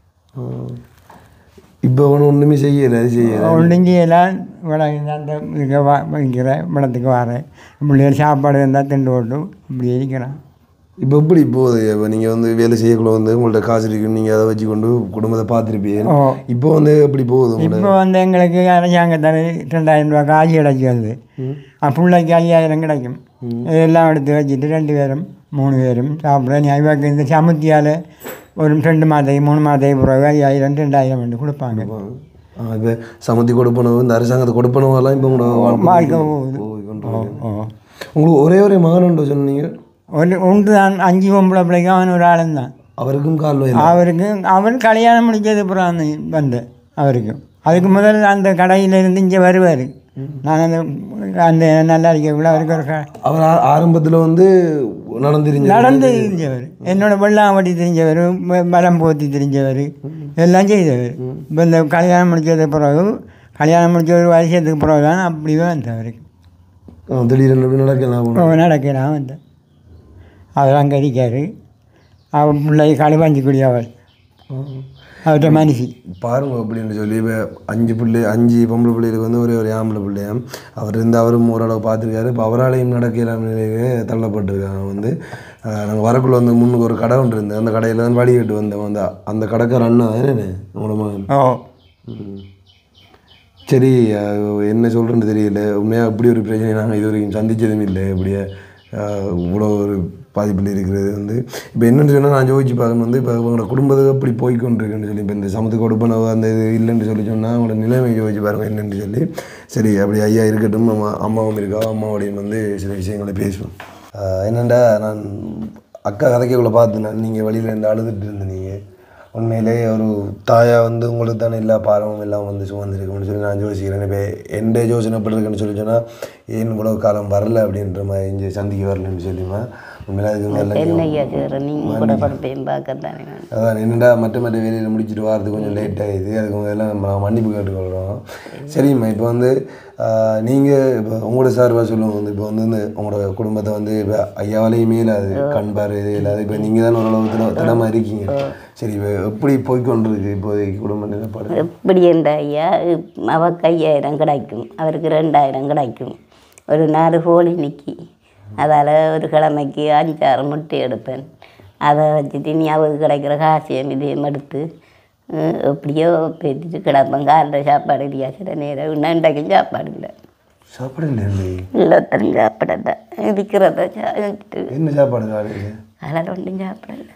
இப்போ ஒன்றும் ஒன்றுமே செய்யலை அது செய்யலை ஒன்றும் செய்யலாம் இவ்வளோ அந்த இதுக்கு வா வைக்கிறேன் இடத்துக்கு வரேன் பிள்ளைகள் சாப்பாடு இருந்தால் திண்டு போட்டு இப்படி இருக்கிறேன் இப்போ எப்படி போகுது இப்போ நீங்கள் வந்து வேலை செய்யக்குள்ள வந்து உங்கள்ட்ட காசு இருக்கு நீங்கள் அதை வச்சு கொண்டு குடும்பத்தை பார்த்துருப்பீங்க ஓ இப்போ வந்து எப்படி போகுது உங்களோட இப்போ வந்து எங்களுக்கு அரசாங்கத்தால் ரெண்டாயிரம் ரூபா காசு கிடைச்சி வருது பிள்ளைக்கு ஐயாயிரம் கிடைக்கும் இதெல்லாம் எடுத்து வச்சுட்டு ரெண்டு பேரும் மூணு பேரும் சாப்பிட நியாயமாக இந்த சமுத்தியால் ஒரு ரெண்டு மாதம் மூணு மாதம் பிறகு ஐயாயிரம் ரெண்டாயிரம் வந்து கொடுப்பாங்க இப்போ சமத்தி கொடுப்பனவு இந்த அரசாங்கத்தை கொடுப்பனவெல்லாம் இப்போ உங்களோட வாழ்க்கை போகுது போய் கொண்டு ஓ வருது. ஓ உங்களுக்கு ஒரே ஒரே மகன் உண்டு சொன்னீங்க ஒரு ஒன்று தான் அஞ்சு பொம்பளை பிள்ளைக்கு அவன் ஒரு ஆளும் தான் அவருக்கும் கால் வயல் அவருக்கு அவர் கல்யாணம் முடிஞ்சது அப்புறம் வந்து அவருக்கு அதுக்கு முதல்ல அந்த கடையில் இருந்து இங்கே வருவார் நான் அந்த அந்த நல்லா இருக்கக்குள்ள அவருக்கு ஒரு க அவர் ஆ- ஆரம்பத்துல வந்து நடந்துருங்க நடந்து தெரிஞ்சவர் என்னோட வெள்ளாம்பட்டி தெரிஞ்சவர் ம- மரம் போத்தி தெரிஞ்சவர் எல்லாம் செய்தவர் இப்போ இந்த கல்யாணம் முடிச்சது பிறகு கல்யாணம் முடிச்ச ஒரு வருஷத்துக்கு பிறகு தான் அப்படி வந்தவருக்கு திடீர்னு அப்படி நடக்கலாம் இப்போ நடக்கலாம் வந்தேன் அவர் அங்கே இருக்கார் அவன் பிள்ளை களிவாஞ்சி அவள் அவர்கிட்ட மனுஷி பாருங்க அப்படின்னு சொல்லி இப்போ அஞ்சு பிள்ளை அஞ்சு பொம்பளை பிள்ளைகளுக்கு வந்து ஒரே ஒரு ஆம்பளை பிள்ளையாம் அவர் இருந்து அவரும் ஓரளவு பார்த்துருக்காரு இப்போ அவராலையும் நடக்கலாம் நிலையிலே தள்ளப்பட்டிருக்காங்க வந்து நாங்கள் வரக்குள்ள வந்து முன்னுக்கு ஒரு கடை ஒன்று இருந்தது அந்த கடையில் தான் வழி கேட்டு வந்தோம் அந்த அந்த கடைக்கார அண்ணா என்னண்ணே உங்களோட மகன் ஓ ம். சரி அஹ், என்ன சொல்கிறேன்னு தெரியல உண்மையாக இப்படி ஒரு பிரச்சனை நாங்கள் இது வரைக்கும் சந்திச்சதும் இல்லை இப்படியே அஹ், இவ்வளோ ஒரு பாதிப்பில் இருக்கிறது வந்து இப்போ என்னென்னு சொன்னால் நான் யோசிச்சு பார்க்கணும் வந்து இப்போ உங்களோட குடும்பத்துக்கு அப்படி போய்க்கொண்டிருக்குன்னு சொல்லி இப்போ இந்த சமத்துக்கு கொடுப்பனவு அந்த இது இல்லைன்னு சொல்லி சொன்னால் அவங்களோட நிலைமை யோசிச்சு பாருங்க என்னென்னு சொல்லி சரி அப்படி ஐயா இருக்கட்டும் அம்மா அம்மாவும் இருக்கா அம்மாவோடையும் வந்து சில விஷயங்களை பேசுவோம் அஹ், என்னண்டா நான் அக்கா கதைக்குள்ளே பார்த்தேன் நீங்கள் வழியில் இருந்து அழுதுட்டு இருந்தீங்க உண்மையிலே ஒரு தாயா வந்து உங்களுக்கு தானே எல்லா பாரமும் எல்லாம் வந்து சுமந்துருக்கும்னு சொல்லி நான் யோசிக்கிறேன் இப்போ எந்த யோசனை எப்படி இருக்குன்னு சொல்லி சொன்னால் ஏன் இவ்வளோ காலம் வரல அப்படின்ற மாதிரி இங்கே சந்திக்க வரலன்னு சொல்லிமா உண்மையிலே அதுக்கு நல்ல என்னையா செய்கிறேன் நீங்கள் கூட படப்பையும் பார்க்கத்தானே வேணும் அதான் என்னடா மற்ற மற்ற வேலையில் முடிச்சுட்டு வரது கொஞ்சம் லேட் ஆகிடுது அதுக்கு உங்க எல்லாம் நம்ம மன்னிப்பு கேட்டுக்கொள்கிறோம் சரிம்மா இப்போ வந்து நீங்கள் இப்போ உங்களோட சார்பாக சொல்லுவோம் வந்து இப்போ வந்து இந்த உங்களோட குடும்பத்தை வந்து இப்போ ஐயாவாலையும் மேலாது கண் பார்வை இது இல்லாது இப்போ நீங்கள் தான் ஓரளவு திட திடமாக இருக்கீங்க சரி இப்போ எப்படி போய்க்கொண்டிருக்கு இப்போதைக்கு குடும்ப நிலைப்பாடு எப்படி என்ற ஐயா அவக்கு ஐயாயிரம் கிடைக்கும் அவருக்கு ரெண்டாயிரம் கிடைக்கும் ஒரு நாலு கோழி நிற்கி அதால் ஒரு கிழமைக்கு அஞ்சாறு முட்டை எடுப்பேன் அதை வச்சுட்டு நீ அவருக்கு கிடைக்கிற காசியம் இதையும் எடுத்து அஹ், எப்படியோ பேத்திட்டு கிடப்பேன் காலையில் சாப்பாடு இல்லையா சில நேரம் இன்னும் இன்றைக்கும் சாப்பாடு இல்லை சாப்பாடு இல்லை இல்லத்தரும் சாப்பிடல இருக்கிறத சாப்பிட்டு என்ன சாப்பாடு காலையில் அதில் ஒன்றும் சாப்பிடல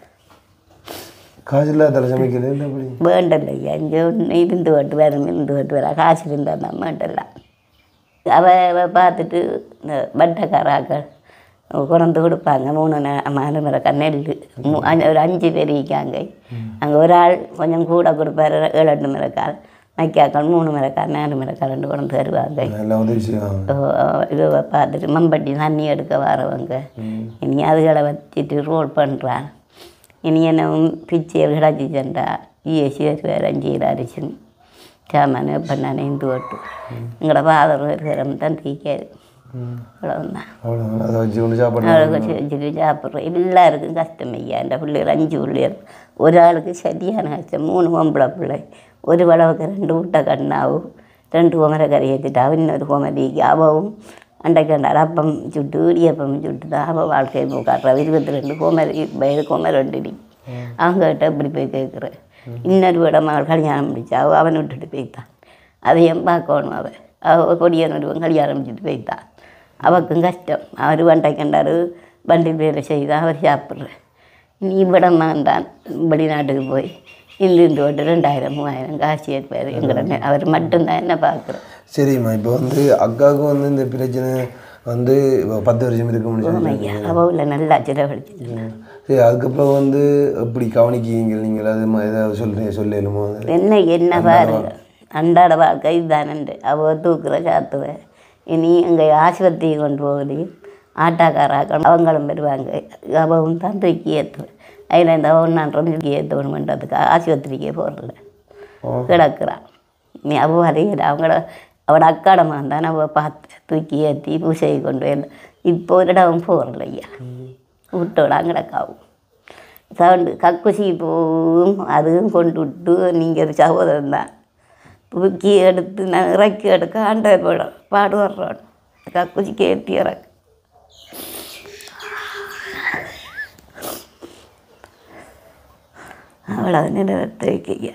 காசு இல்லாத சமைக்கிறது இல்லை அப்படி வேண்டல ஐயா இங்கே ஒன்று இருந்து வட்டு வரும் இருந்து வட்டு வர காசு இருந்தால் தான் வேண்டலாம் அவள் அவ பார்த்துட்டு இந்த வட்டக்காராக்கள் கொண்டு கொடுப்பாங்க மூணு நே- நாலு மிரக்கா நெல் மூ- அஞ்சு- ஒரு அஞ்சு பேர் இருக்காங்க அங்கே ஒரு ஆள் கொஞ்சம் கூட கொடுப்பாரு ஏழு எட்டு மிரக்கால் மைக்காக்கள் மூணு மிரக்கால் நாலு மிரக்கால் ரெண்டு கொண்டு தருவாங்க எல்லாம் உதவி செய்வாங்க இதை பார்த்துட்டு மம்பட்டி தண்ணி எடுக்க வரவங்க இனி அதுகளை வச்சுட்டு ரோல் பண்ணுறான் இனி என்ன பிச்சையர் கிடச்சிச்சண்டா இஎஸ்சி வேறு அஞ்சு அரிசி சாமான் இப்போ நான் இந்து ஓட்டு எங்களோட ஃபாதர் இருக்கிற தான் தீக்காது அவ்வளோதான் அவ்வளோ அதை வச்சு கொண்டு சாப்பாடு அவளுக்கு வச்சுட்டு சாப்பிட்றோம் எல்லாருக்கும் கஷ்டம் ஐயா இந்த பிள்ளைகள் அஞ்சு பிள்ளைகள் ஒரு ஆளுக்கு சரியான கஷ்டம் மூணு பொம்பளை பிள்ளை ஒரு வளவுக்கு ரெண்டு முட்டை கண்ணாவும் ரெண்டு குமரை கறி ஏற்றிட்டாவும் இன்னொரு குமரிக்கு அவவும் அண்டைக்கு ரெண்டு அப்பம் சுட்டு இடியப்பம் சுட்டு தான் அவள் வாழ்க்கையை போக்காட்டுறா இருபத்தி ரெண்டு குமரி வயது குமரி ரெண்டு அவங்ககிட்ட இப்படி போய் கேட்குறேன் இன்னொரு விட மகள் கல்யாணம் முடிச்சா அவ அவனை விட்டுட்டு போய்த்தான் அதையும் பார்க்கணும் அவள் அவள் கொடியன் ஒருவன் கல்யாணம் முடிச்சுட்டு போய்த்தான் அவருக்கும் கஷ்டம் அவர் வண்டை கண்டாரு வண்டி வேலை செய்து அவர் சாப்பிட்ற நீ விட மாட்டான் வெளிநாட்டுக்கு போய் இந்து இந்து போட்டு ரெண்டாயிரம் மூவாயிரம் காசு ஏற்பார் எங்களை அவர் மட்டும்தான் என்ன பார்க்குறோம் சரிம்மா இப்போ வந்து அக்காவுக்கு வந்து இந்த பிரச்சனை வந்து இப்போ பத்து வருஷம் இருக்க முடியும் ஐயா அவள் நல்லா சிறவழிச்சு சரி அதுக்கப்புறம் வந்து எப்படி கவனிக்கீங்க நீங்கள் அது மாதிரி ஏதாவது சொல்கிறீங்க சொல்லலுமோ அது என்ன என்ன பாருங்க அன்றாட வாழ்க்கை இதுதானண்டு அவ தூக்குற சாத்துவ இனி எங்க ஆஸ்பத்திரி கொண்டு போகலையும் ஆட்டாக்காராக்கள் அவங்களும் வருவாங்க அவவும் தான் தூக்கி ஏற்றுவேன் அதில் இந்த ஒன்றாம் தூக்கி ஏற்றணுன்றதுக்கு ஆஸ்பத்திரிக்கே போகிறதில்ல கிடக்குறான் நீ அவ அறியல அவங்கள அவட அக்காட மகன் தான் அவ பார்த்து தூக்கி ஏற்றி பூசையை கொண்டு போய் இப்போ ஒரு இடம் போகிறல ஐயா விட்டோட கிடக்காவும் சவுண்டு கக்குசி போவும் அதுவும் கொண்டு விட்டு நீங்கள் ஒரு சகோதரன் தான் தூக்கி எடுத்து நான் இறக்கி எடுக்க ஆண்டவர் பாட பாடு வர்றோம் கக்குசிக்கு ஏற்றி இறக்கு அவ்வளோ நிலத்தை வைக்க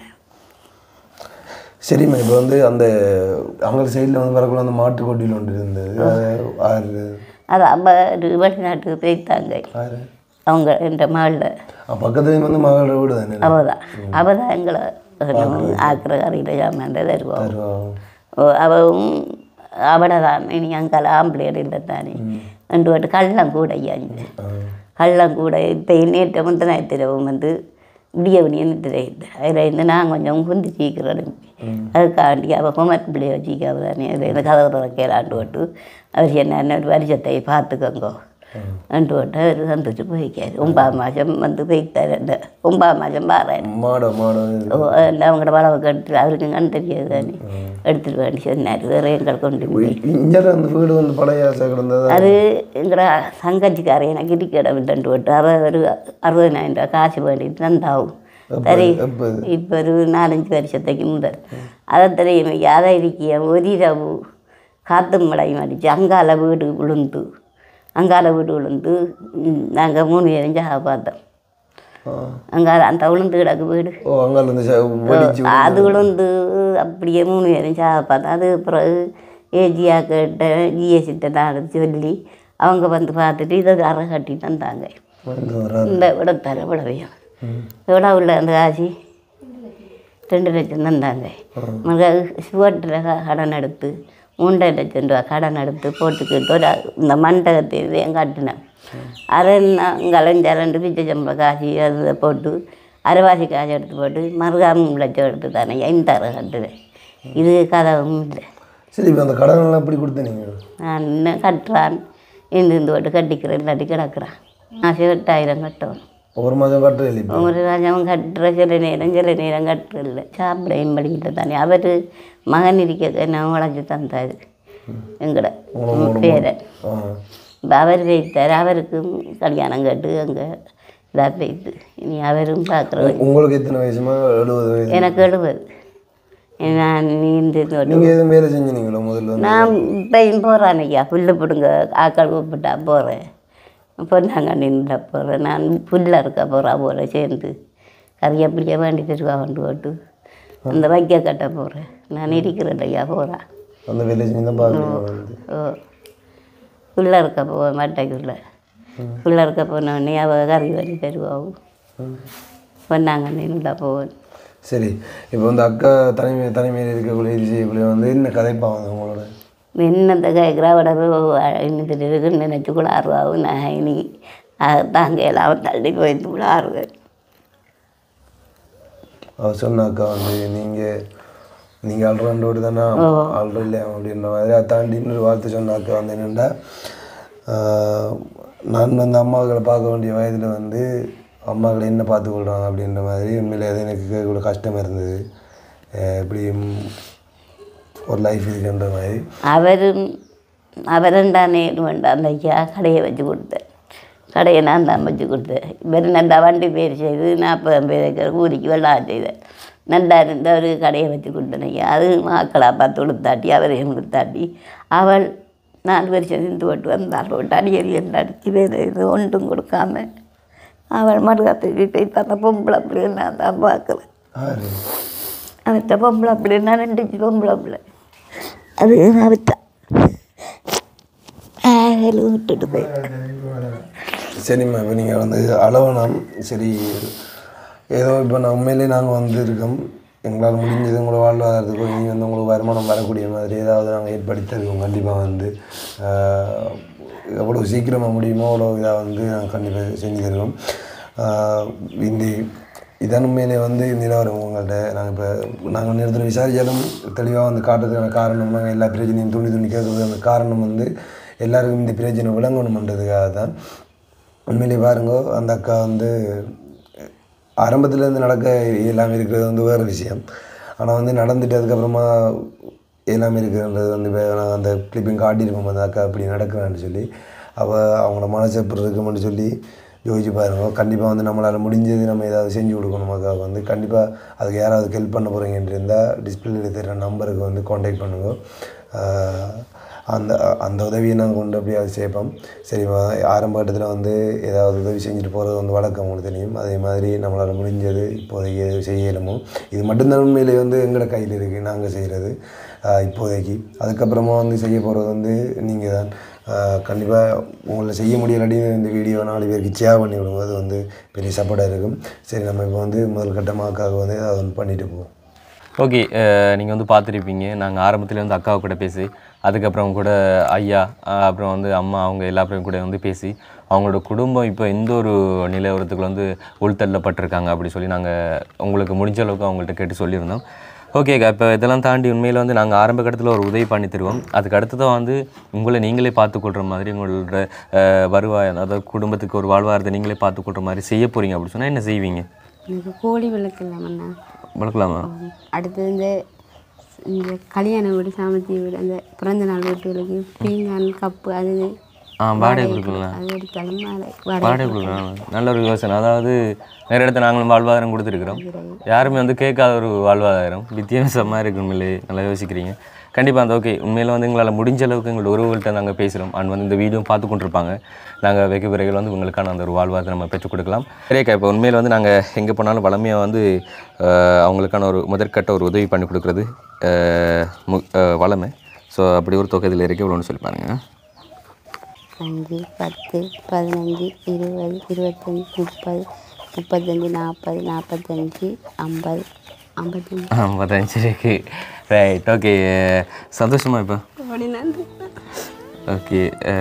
சரிம்மா இப்போ வந்து அந்த அவங்க சைடில் வந்து வரக்குள்ள அந்த மாட்டு கொட்டியில் ஒன்று இருந்தது அது ஆறு அது அம்மா வெளிநாட்டுக்கு போய்த்தாங்க ஆறு அவங்க என்ற மகளில் பக்கத்துலேயும் வந்து மகளோட வீடு தானே அவள் தான் அவள் தான் எங்களை ஆக்கிற கறியில் ஜாமான் தருவோம் தருவாங்க. ஓ, அவவும் அவட தான் இனி அங்கால ஆம்பளையர் இல்லை தானே ரெண்டு வாட்டு கள்ளம் கூட ஐயாஞ்சு கள்ளம் கூட இப்போ நேற்று முந்தனாயத்திரவும் வந்து விடிய விடிய நித்திரையிட்டு அதில் இருந்து நான் கொஞ்சம் குந்தி சீக்கிரம் அதுக்காண்டி அவள் ஹோமத் பிள்ளைய வச்சிக்காவ தானே அதில் இந்த கதவு திறக்கலாண்டு போட்டு அவர் என்ன ஒரு வருஷத்தை பார்த்துக்கோங்கோ ரெண்டு போட்டு அவர் சந்தோஷம் போய்க்காரு ஒன்பதாம் மாதம் வந்து போய்த்தார் அந்த ஒன்பதாம் மாதம் பாறேன் மாடோ மாடோ ஓ, எல்லாம் அவங்களோட வளவுக்கு எடுத்து அவருக்கு கண் தெரியாது தானே எடுத்துட்டு வேண்டி சொன்னார் வேறு எங்களை கொண்டு போய் இங்கே அந்த வீடு வந்து பழைய ஆசை கிடந்தது அது எங்களை சங்கச்சிக்கார எனக்கு இடிக்கட விட்டு போட்டு அவள் ஒரு அறுபதினாயிரம் ரூபா காசு வேண்டிட்டு தந்தாவும் சரி எப்போ இப்போ ஒரு நாலஞ்சு வருஷத்துக்கு முதல் அதை தெரியும் அதை இருக்கிய ஒரு இரவு காத்து மழை அடிச்சு அங்கால வீடு விழுந்து அங்கால வீடு விழுந்து நாங்கள் மூணு பேரும் ஜாக பார்த்தோம் அங்கால அந்த விழுந்து கிடக்கு வீடு ஓ அங்கால இருந்து ச- வெடிச்சு அது விழுந்து அப்படியே மூணு பேரும் சாக பார்த்தா அது பிறகு ஏஜியா கிட்ட ஜிஎஸ்கிட்ட நான் சொல்லி அவங்க வந்து பார்த்துட்டு இதை அரை கட்டி தந்தாங்க வந்து வராது இந்த விடத்தார விடவையும் எவ்வளோ உள்ள அந்த காசி ரெண்டு லட்சம் தந்தாங்க மக சுவட்டில் கடன் எடுத்து மூன்றரை லட்சம் ரூபா கடன் எடுத்து போட்டுக்கிட்டு ஒரு இந்த மண்டபத்தை இதையும் கட்டினேன் அதை நாங்கள் அலைஞ்சாலண்டு பிச்சை சம்பளம் காசி அதை போட்டு அரைவாசி காசு எடுத்து போட்டு மறுகா மூணு லட்சம் எடுத்து தானே ஐந்தாறு கட்டுவேன் இது கதவும் இல்லை சரி இப்போ அந்த கடனெல்லாம் எப்படி கொடுத்த நீங்கள் நான் இன்னும் கட்டுறான் இருந்து இந்த போட்டு கட்டிக்கிறேன் இல்லாட்டி கிடக்குறான் நான் எட்டாயிரம் கட்டணும் ஒரு மாதம் கட்டுறது இல்லை இப்போ ஒரு ராஜாவும் கட்டுற சில நேரம் சில நேரம் கட்டுறதில்ல சாப்பிடையும் படிக்கிட்ட தானே அவர் மகன் இருக்க நான் உழைச்சி தந்தார் எங்கட பேரன் ஆ இப்போ அவர் வைத்தார் அவருக்கும் கல்யாணம் கட்டு அங்கே இதாக போயிட்டு இனி அவரும் பார்க்குறது உங்களுக்கு எத்தனை வயசுமா எழுபது வயசு எனக்கு எழுபது நான் நீந்து நீங்கள் எதுவும் வேலை செஞ்சீங்களா முதல்ல வந்து நான் இப்பயும் போகிறேன் ஐயா புல்லு பிடுங்க ஆக்கள் கூப்பிட்டா போகிறேன் பொன்னாங்கண்ணின்ல போகிறேன் நான் புல்ல இருக்க போகிறா போகிறேன் சேர்ந்து கறியை பிடிக்க வேண்டி தருவா கொண்டு போட்டு அந்த வைக்க கட்ட போகிறேன் நான் இருக்கிறேன் ஐயா போகிறேன் அந்த வேலை செஞ்சு தான் பார்க்குறீங்க வந்து ஓ புல்ல இருக்க போவேன் மட்டைக்குள்ள புல்ல இருக்க போனோடனே அவள் கறி வண்டி தருவாவும் பொன்னாங்கண்ணின்ல போவேன் சரி இப்போ வந்து அக்கா தனிமை தனிமையில் இருக்கக்கூடிய இது செய்யக்கூடிய வந்து என்ன கதைப்பாங்க உங்களோட என்னத்தை கேட்குறா உடம்பு இன்னும் இருக்குன்னு நினச்சி கூட ஆர்வாவும் நான் இனி தாங்க எல்லாம் தள்ளி போயிட்டு கூட ஆறுவேன் அவர் சொன்ன அக்கா வந்து நீங்கள் நீங்கள் ஆல்ரவுண்டோடு தானே ஆல்ரெடி இல்லை அப்படின்ற மாதிரி அதை தாண்டி இன்னொரு வார்த்தை சொன்ன அக்கா வந்து என்னென்னா நான் வந்து அம்மாக்களை பார்க்க வேண்டிய வயதில் வந்து அம்மாக்களை என்ன பார்த்துக்கொள்கிறாங்க அப்படின்ற மாதிரி உண்மையிலே அது எனக்கு கேட்கக்கூட கஷ்டமாக இருந்தது அஹ் இப்படி ம், ஒரு லைஃப் இருக்குன்ற மாதிரி அவரும் அவரும் தானே வேண்டாம் ஐயா கடையை வச்சு கொடுத்தேன் கடையை நான் தான் வச்சு கொடுத்தேன் இவர் நல்லா வண்டி பேர் செய்து நாற்பது பேருக்கு கூலிக்கு வெள்ளம் செய்தேன் நல்லா இருந்த ஒரு கடையை வச்சு கொடுத்தேன் ஐயா அது மாக்களா பார்த்து கொடுத்தாட்டி அவரையும் கொடுத்தாட்டி அவள் நாலு வருஷம் இருந்து போட்டு வந்தாள் போட்டு அடியடி என்று அடிச்சு வேறு இது ஒன்றும் கொடுக்காம அவள் மறுகாத்துக்கு போய் பார்த்தா பொம்பளை பிள்ளை நான் தான் பார்க்குறேன் ஆறு அவத்த பொம்பளை பிள்ளை நான் ரெண்டு பொம்பளை பிள்ளை அது அவத்த ஆகல விட்டுட்டு போய் சரிம்மா இப்போ நீங்கள் வந்து அளவணம் சரி ஏதோ இப்போ நான் உண்மையிலே நாங்கள் வந்து இருக்கோம் எங்களால் முடிஞ்சது உங்களை வாழ்வாதாரத்துக்கு இனி வந்து உங்களுக்கு வருமானம் வரக்கூடிய மாதிரி ஏதாவது நாங்கள் ஏற்படுத்தி தருவோம் கண்டிப்பாக வந்து ஆஹ், எவ்வளோ சீக்கிரமாக முடியுமோ அவ்வளோ இதாக வந்து நாங்கள் கண்டிப்பாக செஞ்சு தருவோம் ஆஹ், இந்த இதான் உண்மையிலே வந்து நிலவரம் உங்கள்கிட்ட நாங்கள் இப்போ நாங்கள் நேரத்தில் விசாரித்தாலும் தெளிவாக வந்து காட்டுறதுக்கான காரணம் நாங்கள் எல்லா பிரச்சனையும் துணி துணி கேட்கறதுக்கான காரணம் வந்து எல்லாருக்கும் இந்த பிரச்சனை விளங்கணுமன்றதுக்காக தான் உண்மையிலே பாருங்க அந்த அக்கா வந்து ஆரம்பத்துலேருந்து நடக்க எல்லாமே இருக்கிறது வந்து வேறு விஷயம் ஆனால் வந்து நடந்துட்டு அதுக்கப்புறமா எல்லாமே இருக்குன்றது வந்து இப்போ நான் அந்த கிளிப்பிங் காட்டியிருப்போம் அந்த அக்கா அப்படி நடக்கிறான்னு சொல்லி அவள் அவங்களோட மனசு எப்படி இருக்குமென்னு சொல்லி யோசிச்சு பாருங்க கண்டிப்பாக வந்து நம்மளால் முடிஞ்சது நம்ம ஏதாவது செஞ்சு கொடுக்கணும் அக்காவுக்கு வந்து கண்டிப்பாக அதுக்கு யாராவது ஹெல்ப் பண்ண போகிறீங்கன்ட்டு இருந்தால் டிஸ்பிளேல தெரிகிற நம்பருக்கு வந்து காண்டாக்ட் பண்ணுங்க ஆஹ் அந்த அந்த உதவியை நாங்கள் கொண்டு அப்படியே அது சேர்ப்போம் சரிம்மா ஆரம்ப கட்டத்தில் வந்து ஏதாவது உதவி செஞ்சுட்டு போகிறது வந்து வழக்கம் உங்களுக்கு தெரியும் அதே மாதிரி நம்மளால் முடிஞ்சது இப்போதைக்கு எது செய்யலுமோ இது மட்டும்தான் உண்மையிலே வந்து எங்களோட கையில் இருக்குது நாங்கள் செய்கிறது இப்போதைக்கு அதுக்கப்புறமா வந்து செய்ய போகிறது வந்து நீங்கள் தான் கண்டிப்பாக உங்களை செய்ய முடியலாட்டி இந்த வீடியோ நாலு பேருக்கு ஷேர் பண்ணி விடுங்க அது வந்து பெரிய சப்போர்ட்டாக இருக்கும் சரி நம்ம இப்போ வந்து முதல் கட்டமாக்காக வந்து அதை வந்து பண்ணிட்டு போவோம் ஓகே நீங்கள் வந்து பார்த்துருப்பீங்க நாங்கள் ஆரம்பத்தில் வந்து அக்காவை கூட பேசி அதுக்கப்புறம் கூட ஐயா அஹ், அப்புறம் வந்து அம்மா அவங்க எல்லாரும் கூட வந்து பேசி அவங்களோட குடும்பம் இப்போ எந்த ஒரு நிலவரத்துக்குள்ள வந்து உள்தள்ளப்பட்டிருக்காங்க அப்படி சொல்லி நாங்கள் உங்களுக்கு முடிஞ்ச அளவுக்கு அவங்கள்ட்ட கேட்டு சொல்லியிருந்தோம் ஓகேக்கா இப்போ இதெல்லாம் தாண்டி உண்மையில் வந்து நாங்கள் ஆரம்ப கட்டத்தில் ஒரு உதவி பண்ணி தருவோம் அதுக்கு அடுத்ததான் வந்து உங்களை நீங்களே பார்த்துக்கொள்கிற மாதிரி உங்களோட அஹ், வருவாய் அதாவது குடும்பத்துக்கு ஒரு வாழ்வாரத்தை நீங்களே பார்த்துக்கொள்கிற மாதிரி செய்ய போகிறீங்க அப்படி சொன்னால் என்ன செய்வீங்க எனக்கு கோழி விளக்கலாமண்ணா வளர்க்கலாமா அடுத்தது இந்த இந்த கல்யாண வீடு சாமத்தி வீடு அந்த பிறந்த நாள் வீட்டுகளுக்கு பீங்கான் கப்பு அது இது ஆ வாடகை கொடுக்கலாம் அது எடுத்தாலும் வாடகை வாடகை வாடகை கொடுக்கலாம் நல்ல ஒரு யோசனை அதாவது நிறைய இடத்துல நாங்களும் வாழ்வாதாரம் கொடுத்துருக்குறோம் யாருமே வந்து கேட்காத ஒரு வாழ்வாதாரம் வித்தியாசமாக இருக்கு உண்மையிலே நல்லா யோசிக்கிறீங்க கண்டிப்பாக அந்த ஓகே உண்மையில் வந்து எங்களால் முடிஞ்ச அளவுக்கு எங்களோட உறவுகள்கிட்ட நாங்கள் பேசுகிறோம் அண்ட் வந்து இந்த வீடியோ பார்த்து கொண்டிருப்பாங்க நாங்கள் வெகு விரைவில் வந்து உங்களுக்கான அந்த ஒரு வாழ்வாதாரத்தை நம்ம பெற்றுக் கொடுக்கலாம் சரியாக்கா இப்போ உண்மையில் வந்து நாங்கள் எங்கே போனாலும் வளமையாக வந்து அஹ், அவங்களுக்கான ஒரு முதற்கட்ட ஒரு உதவி பண்ணி கொடுக்குறது அஹ், மு- அஹ், வளமை ஸோ அப்படி ஒரு தொகை இதில் இருக்கு இவ்வளோன்னு சொல்லி பாருங்கள் அஞ்சு பத்து பதினஞ்சு இருபது இருபத்தஞ்சி முப்பது முப்பத்தஞ்சு நாற்பது நாற்பத்தஞ்சு ஐம்பது ஐம்பத்தஞ்சு ஐம்பத்தஞ்சு இருக்கு ரைட் ஓகே சந்தோஷமா இப்போ அப்படி நன்றி ஓகே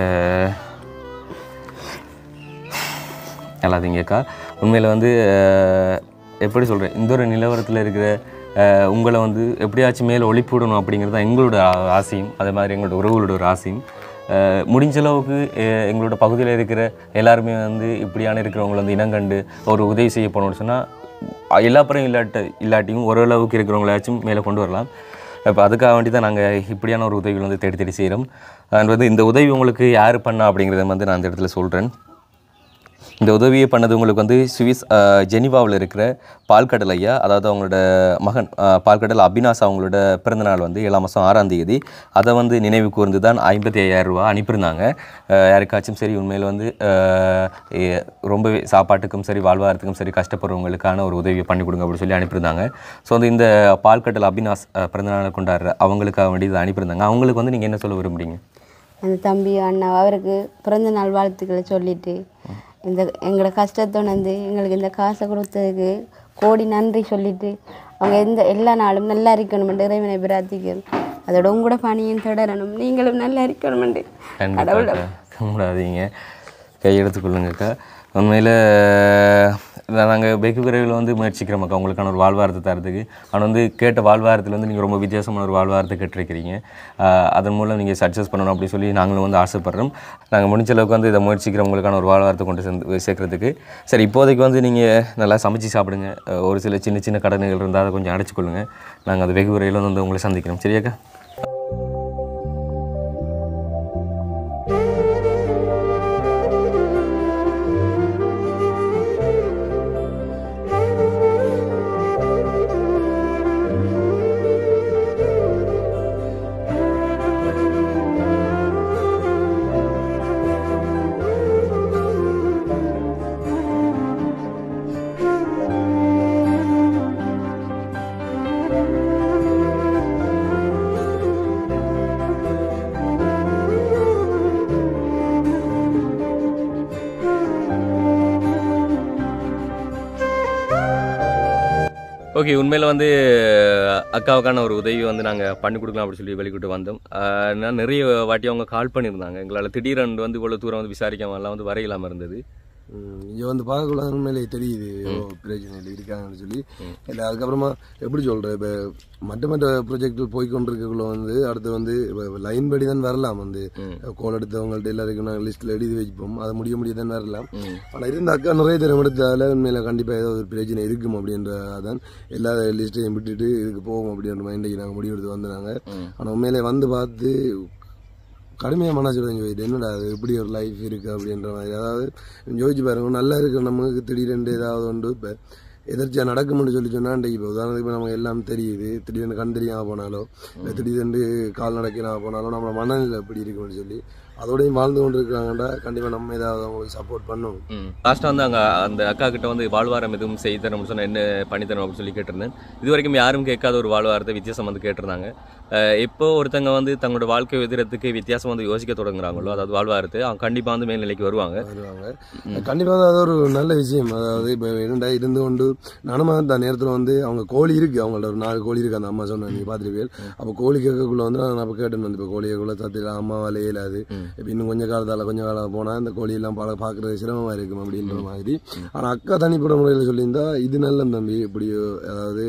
நல்லாதீங்கக்கா உண்மையில் வந்து அஹ், எப்படி சொல்கிறேன் இந்த ஒரு நிலவரத்தில் இருக்கிற அஹ், உங்களை வந்து எப்படியாச்சும் மேலே ஒளிப்பூடணும் அப்படிங்கிறது தான் எங்களோட ஆ- ஆசையும் அதே மாதிரி எங்களோட உறவுகளோட ஒரு ஆசையும் அஹ், முடிஞ்ச அளவுக்கு அஹ், எங்களோட பகுதியில் இருக்கிற எல்லாருமே வந்து இப்படியான இருக்கிறவங்களை வந்து இனங்கண்டு ஒரு உதவி செய்ய போனோம்னு சொன்னால் எல்லா பறையும் இல்லாட்ட இல்லாட்டியும் ஓரளவுக்கு இருக்கிறவங்களாச்சும் மேலே கொண்டு வரலாம் இப்போ அதுக்காக வேண்டி தான் நாங்கள் இப்படியான ஒரு உதவிகள் வந்து தேடி தேடி செய்கிறோம் அண்ட் வந்து இந்த உதவி உங்களுக்கு யார் பண்ணா அப்படிங்கிறத வந்து நான் அந்த இடத்துல சொல்கிறேன் இந்த உதவியை பண்ணது உங்களுக்கு வந்து சுவிஸ் ஜெனிவாவில் இருக்கிற பால்கடல் ஐயா அதாவது அவங்களோட மகன் அஹ், பால்கடல் அபினாஸ் அவங்களோட பிறந்தநாள் வந்து ஏழாம் மாதம் ஆறாம் தேதி அதை வந்து நினைவு கூர்ந்து தான் ஐம்பத்தி ஐயாயிரம் ரூபா அனுப்பியிருந்தாங்க அஹ், யாருக்காச்சும் சரி உண்மையில் வந்து அஹ், எ- ரொம்பவே சாப்பாட்டுக்கும் சரி வாழ்வாதாரத்துக்கும் சரி கஷ்டப்படுறவங்களுக்கான ஒரு உதவியை பண்ணி கொடுங்க அப்படின்னு சொல்லி அனுப்பியிருந்தாங்க ஸோ வந்து இந்த பால்கடல் அபினாஸ் அஹ், பிறந்தநாளை கொண்டாடுற அவங்களுக்காக வேண்டி இதை அனுப்பியிருந்தாங்க அவங்களுக்கு வந்து நீங்கள் என்ன சொல்ல விரும்புறீங்க அந்த தம்பி அண்ணா அவருக்கு பிறந்த நாள் வாழ்த்துக்களை சொல்லிட்டு இந்த எங்களோட கஷ்டத்தை உணர்ந்து எங்களுக்கு இந்த காசை கொடுத்ததுக்கு கோடி நன்றி சொல்லிட்டு அவங்க எந்த எல்லா நாளும் நல்லா இருக்கணுமென்று இறைவனை பிரார்த்திக்கிறோம் அதோட உங்களோட பணியும் தொடரணும் நீங்களும் நல்லா இருக்கணுமென்று கடவுளை கண்டிப்பாக முடியாதீங்க கையெடுத்துக்கொள்ளுங்கக்கா உண்மையில் நாங்கள் வெகு விரைவில் வந்து முயற்சிக்கிறோம் அக்கா உங்களுக்கான ஒரு வாழ்வாரத்தை தரத்துக்கு ஆனால் வந்து கேட்ட வாழ்வாரத்தில் வந்து நீங்கள் ரொம்ப வித்தியாசமான ஒரு வாழ்வாரத்தை கேட்டிருக்கிறீங்க ஆஹ் அதன் மூலம் நீங்கள் சக்ஸஸ் பண்ணணும் அப்படி சொல்லி நாங்களும் வந்து ஆசைப்படுறோம் நாங்கள் முடிஞ்ச அளவுக்கு வந்து இதை முயற்சிக்கிறோம் உங்களுக்கான ஒரு வாழ்வாரத்தை கொண்டு சேர்ந்து சேர்க்கறதுக்கு சரி இப்போதைக்கு வந்து நீங்கள் நல்லா சமைச்சு சாப்பிடுங்க அஹ் ஒரு சில சின்ன சின்ன கடன்கள் இருந்தால் அதை கொஞ்சம் அடைச்சிக்கொள்ளுங்க நாங்கள் அது வெகு விரைவில் வந்து உங்களை சந்திக்கிறோம் சரியாக்கா ஓகே உண்மையில் வந்து அக்காவுக்கான ஒரு உதவி வந்து நாங்கள் பண்ணி கொடுக்கலாம் அப்படின்னு சொல்லி வெளிக்கிட்டு வந்தோம் ஆஹ் நான் நிறைய வாட்டி அவங்க கால் பண்ணியிருந்தாங்க எங்களால் திடீரென்று வந்து இவ்வளோ தூரம் வந்து விசாரிக்காம எல்லாம் வந்து வர இல்லாமல் இருந்தது இங்கே வந்து பார்க்கக்குள்ள உண்மையிலே தெரியுது எவ்வளோ பிரச்சனைகள் இருக்காங்கன்னு சொல்லி இல்லை அதுக்கப்புறமா எப்படி சொல்கிறேன் இப்போ மற்ற மற்ற ப்ரொஜெக்டில் போய் கொண்டிருக்கக்குள்ள வந்து அடுத்து வந்து லைன் படி தான் வரலாம் வந்து கோல் எடுத்தவங்கள்ட்ட எல்லாருக்கும் நாங்கள் லிஸ்ட்டில் எழுதி வைப்போம் அது முடிய முடிய தான் வரலாம் ஆனால் இருந்த அக்கா நிறைய தரம் எடுத்தால உண்மையில் கண்டிப்பாக ஏதோ ஒரு பிரச்சனை இருக்கும் அப்படின்றதான் எல்லா லிஸ்ட்டையும் விட்டுட்டு இதுக்கு போவோம் அப்படின்ற மைண்டுக்கு நாங்கள் முடிவெடுத்து வந்தாங்க ஆனால் உண்மையிலே வந்து பார்த்து கடுமையாக மனசு உடைஞ்சு போயிட்டு என்னடா அது எப்படி ஒரு லைஃப் இருக்கு அப்படின்ற மாதிரி அதாவது யோசிச்சு பாருங்க நல்லா இருக்கு நமக்கு திடீரென்று ஏதாவது உண்டு இப்போ எதிர்ச்சியாக நடக்கும்னு சொல்லி சொன்னா இன்றைக்கு இப்போ உதாரணத்துக்கு இப்போ நமக்கு எல்லாம் தெரியுது திடீர்னு கண் தெரியாம போனாலோ இல்லை திடீர்னு கால் நடக்கலாம் போனாலும் நம்ம மனநிலை எப்படி இருக்கும்னு சொல்லி அதோடையும் வாழ்ந்து கொண்டு இருக்கிறாங்கடா கண்டிப்பாக நம்ம ஏதாவது அவங்களுக்கு சப்போர்ட் பண்ணணும் லாஸ்ட்டாக வந்து அங்கே அந்த அக்கா கிட்ட வந்து வாழ்வாரம் எதுவும் செய்து தரணும்னு சொன்னால் என்ன பண்ணி தரணும் அப்படின்னு சொல்லி கேட்டிருந்தேன் இது வரைக்கும் யாரும் கேட்காத ஒரு வாழ்வாரத்தை வித்தியாசம் வந்து கேட்டிருந்தாங்க அஹ் எப்போ ஒருத்தங்க வந்து தங்களோட வாழ்க்கை எதிரத்துக்கு வித்தியாசம் வந்து யோசிக்க தொடங்குறாங்களோ அதாவது வாழ்வாரத்தை அவங்க கண்டிப்பாக வந்து மேல்நிலைக்கு வருவாங்க வருவாங்க கண்டிப்பாக அது ஒரு நல்ல விஷயம் அதாவது இப்போ என்னடா இருந்து கொண்டு நானும் அந்த நேரத்தில் வந்து அவங்க கோழி இருக்கு அவங்கள்ட்ட ஒரு நாலு கோழி இருக்கு அந்த அம்மா சொன்ன நீங்கள் பார்த்துருப்பீங்க அப்போ கோழி கேட்கக்குள்ள வந்து நான் அப்போ கேட்டேன் வந்து இப்போ கோழிக்குள்ள சத்தியில் அம்மாவால் இயலாது இப்போ இன்னும் கொஞ்சம் காலத்தால் கொஞ்சம் காலம் போனால் இந்த கோழியெல்லாம் பல பார்க்குறது சிரமமாக இருக்கும் அப்படின்ற மாதிரி ஆனால் அக்கா தனிப்பட்ட முறையில் சொல்லியிருந்தா இது நல்ல தம்பி இப்படி அதாவது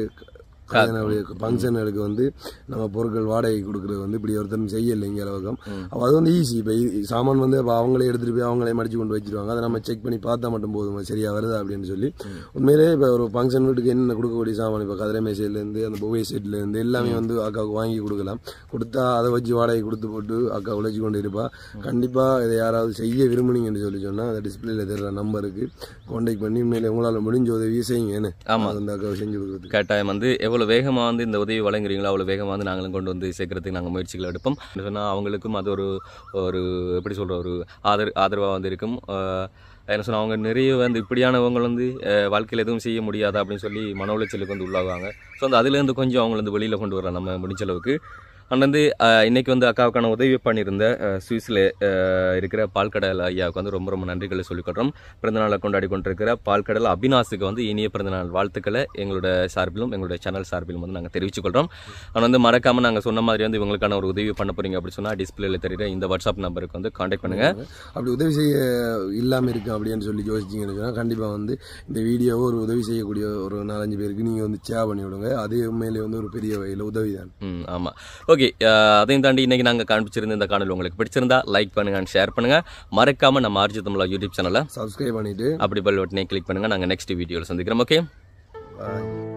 ஃபங்க்ஷனுக்கு வந்து நம்ம பொருட்கள் வாடகை கொடுக்குறது வந்து இப்படி ஒருத்தரும் செய்யலை இங்கே அளவுக்கும் அப்போ அது வந்து ஈஸி இப்போ சாமான் வந்து அப்போ அவங்களே எடுத்துகிட்டு போய் அவங்களே மடிச்சு கொண்டு வச்சிருவாங்க அதை நம்ம செக் பண்ணி பார்த்தா மட்டும் போதும் சரியா வருதா அப்படின்னு சொல்லி உண்மையிலே இப்போ ஒரு ஃபங்க்ஷன் வீட்டுக்கு என்ன கொடுக்கக்கூடிய சாமான் இப்போ கதிரை மேசையிலேருந்து அந்த புகை செட்லேருந்து எல்லாமே வந்து அக்காவுக்கு வாங்கி கொடுக்கலாம் கொடுத்தா அதை வச்சு வாடகை கொடுத்து போட்டு அக்கா உழைச்சி கொண்டு இருப்பா கண்டிப்பாக இதை யாராவது செய்ய விரும்புனீங்கன்னு சொல்லி சொன்னால் அந்த டிஸ்பிளேல தெரிற நம்பருக்கு கான்டாக்ட் பண்ணி உண்மையிலே உங்களால் முடிஞ்ச உதவி செய்யுங்க என்ன ஆமா. அது அந்த அக்காவை செஞ்சு கொடுக்குறதுக்கு கட்டாயம் வந்து எவ்வளோ வேகமாக வந்து இந்த உதவி வழங்குறீங்களோ அவ்வளோ வேகமாக வந்து நாங்களும் கொண்டு வந்து சேர்க்கறதுக்கு நாங்கள் முயற்சிகள் எடுப்போம் சொன்னால் அவங்களுக்கும் அது ஒரு ஒரு எப்படி சொல்கிற ஒரு ஆதர் ஆதரவாக வந்து இருக்கும் ஆஹ் என்ன சொன்னால் அவங்க நிறைய வந்து இப்படியானவங்க வந்து ஆஹ் வாழ்க்கையில் எதுவும் செய்ய முடியாதா அப்படின்னு சொல்லி மன உளைச்சலுக்கு வந்து உள்ளாகுவாங்க ஸோ அந்த அதுலேருந்து கொஞ்சம் அவங்கள வந்து வெளியில் கொண்டு வரலாம் நம்ம முடிஞ்ச அளவுக்கு அண்ட் வந்து ஆஹ் இன்னைக்கு வந்து அக்காவுக்கான உதவி பண்ணியிருந்த ஆஹ் சுவிஸில் ஆஹ் இருக்கிற பால்கடல் ஐயாவுக்கு வந்து ரொம்ப ரொம்ப நன்றிகளை சொல்லிக்கொள்கிறோம் பிறந்தநாளை கொண்டாடி கொண்டிருக்கிற பால்கடல் அபினாஸுக்கு வந்து இனிய பிறந்தநாள் வாழ்த்துக்களை எங்களோட சார்பிலும் எங்களுடைய சேனல் சார்பிலும் வந்து நாங்கள் தெரிவிச்சுக்கொள்கிறோம் ஆனால் வந்து மறக்காமல் நாங்கள் சொன்ன மாதிரி வந்து இவங்களுக்கான ஒரு உதவி பண்ண போறீங்க அப்படி சொன்னால் டிஸ்பிளேல தெரியுற இந்த வாட்ஸ்அப் நம்பருக்கு வந்து காண்டாக்ட் பண்ணுங்க அப்படி உதவி செய்ய இல்லாமல் இருக்கு அப்படின்னு சொல்லி யோசிச்சிங்கன்னு சொன்னால் கண்டிப்பாக வந்து இந்த வீடியோவை ஒரு உதவி செய்யக்கூடிய ஒரு நாலஞ்சு பேருக்கு நீங்கள் வந்து ஷேர் பண்ணி விடுங்க அது உண்மையிலே வந்து ஒரு பெரிய வகையில் உதவி தான் ம் ஆமாம் ஓகே அதையும் தாண்டி இன்னைக்கு நாங்கள் காண்பிச்சிருந்த இந்த காணொலி உங்களுக்கு பிடிச்சிருந்தா லைக் பண்ணுங்க and ஷேர் பண்ணுங்க மறக்காம நம்ம ஆர்ஜி தமிழா யூடியூப் சேனலை சப்ஸ்கிரைப் பண்ணிவிட்டு அப்படி பெல் பட்டனை கிளிக் பண்ணுங்க நாங்கள் நெக்ஸ்ட் வீடியோவில் சந்திக்கிறோம் ஓகே பாய்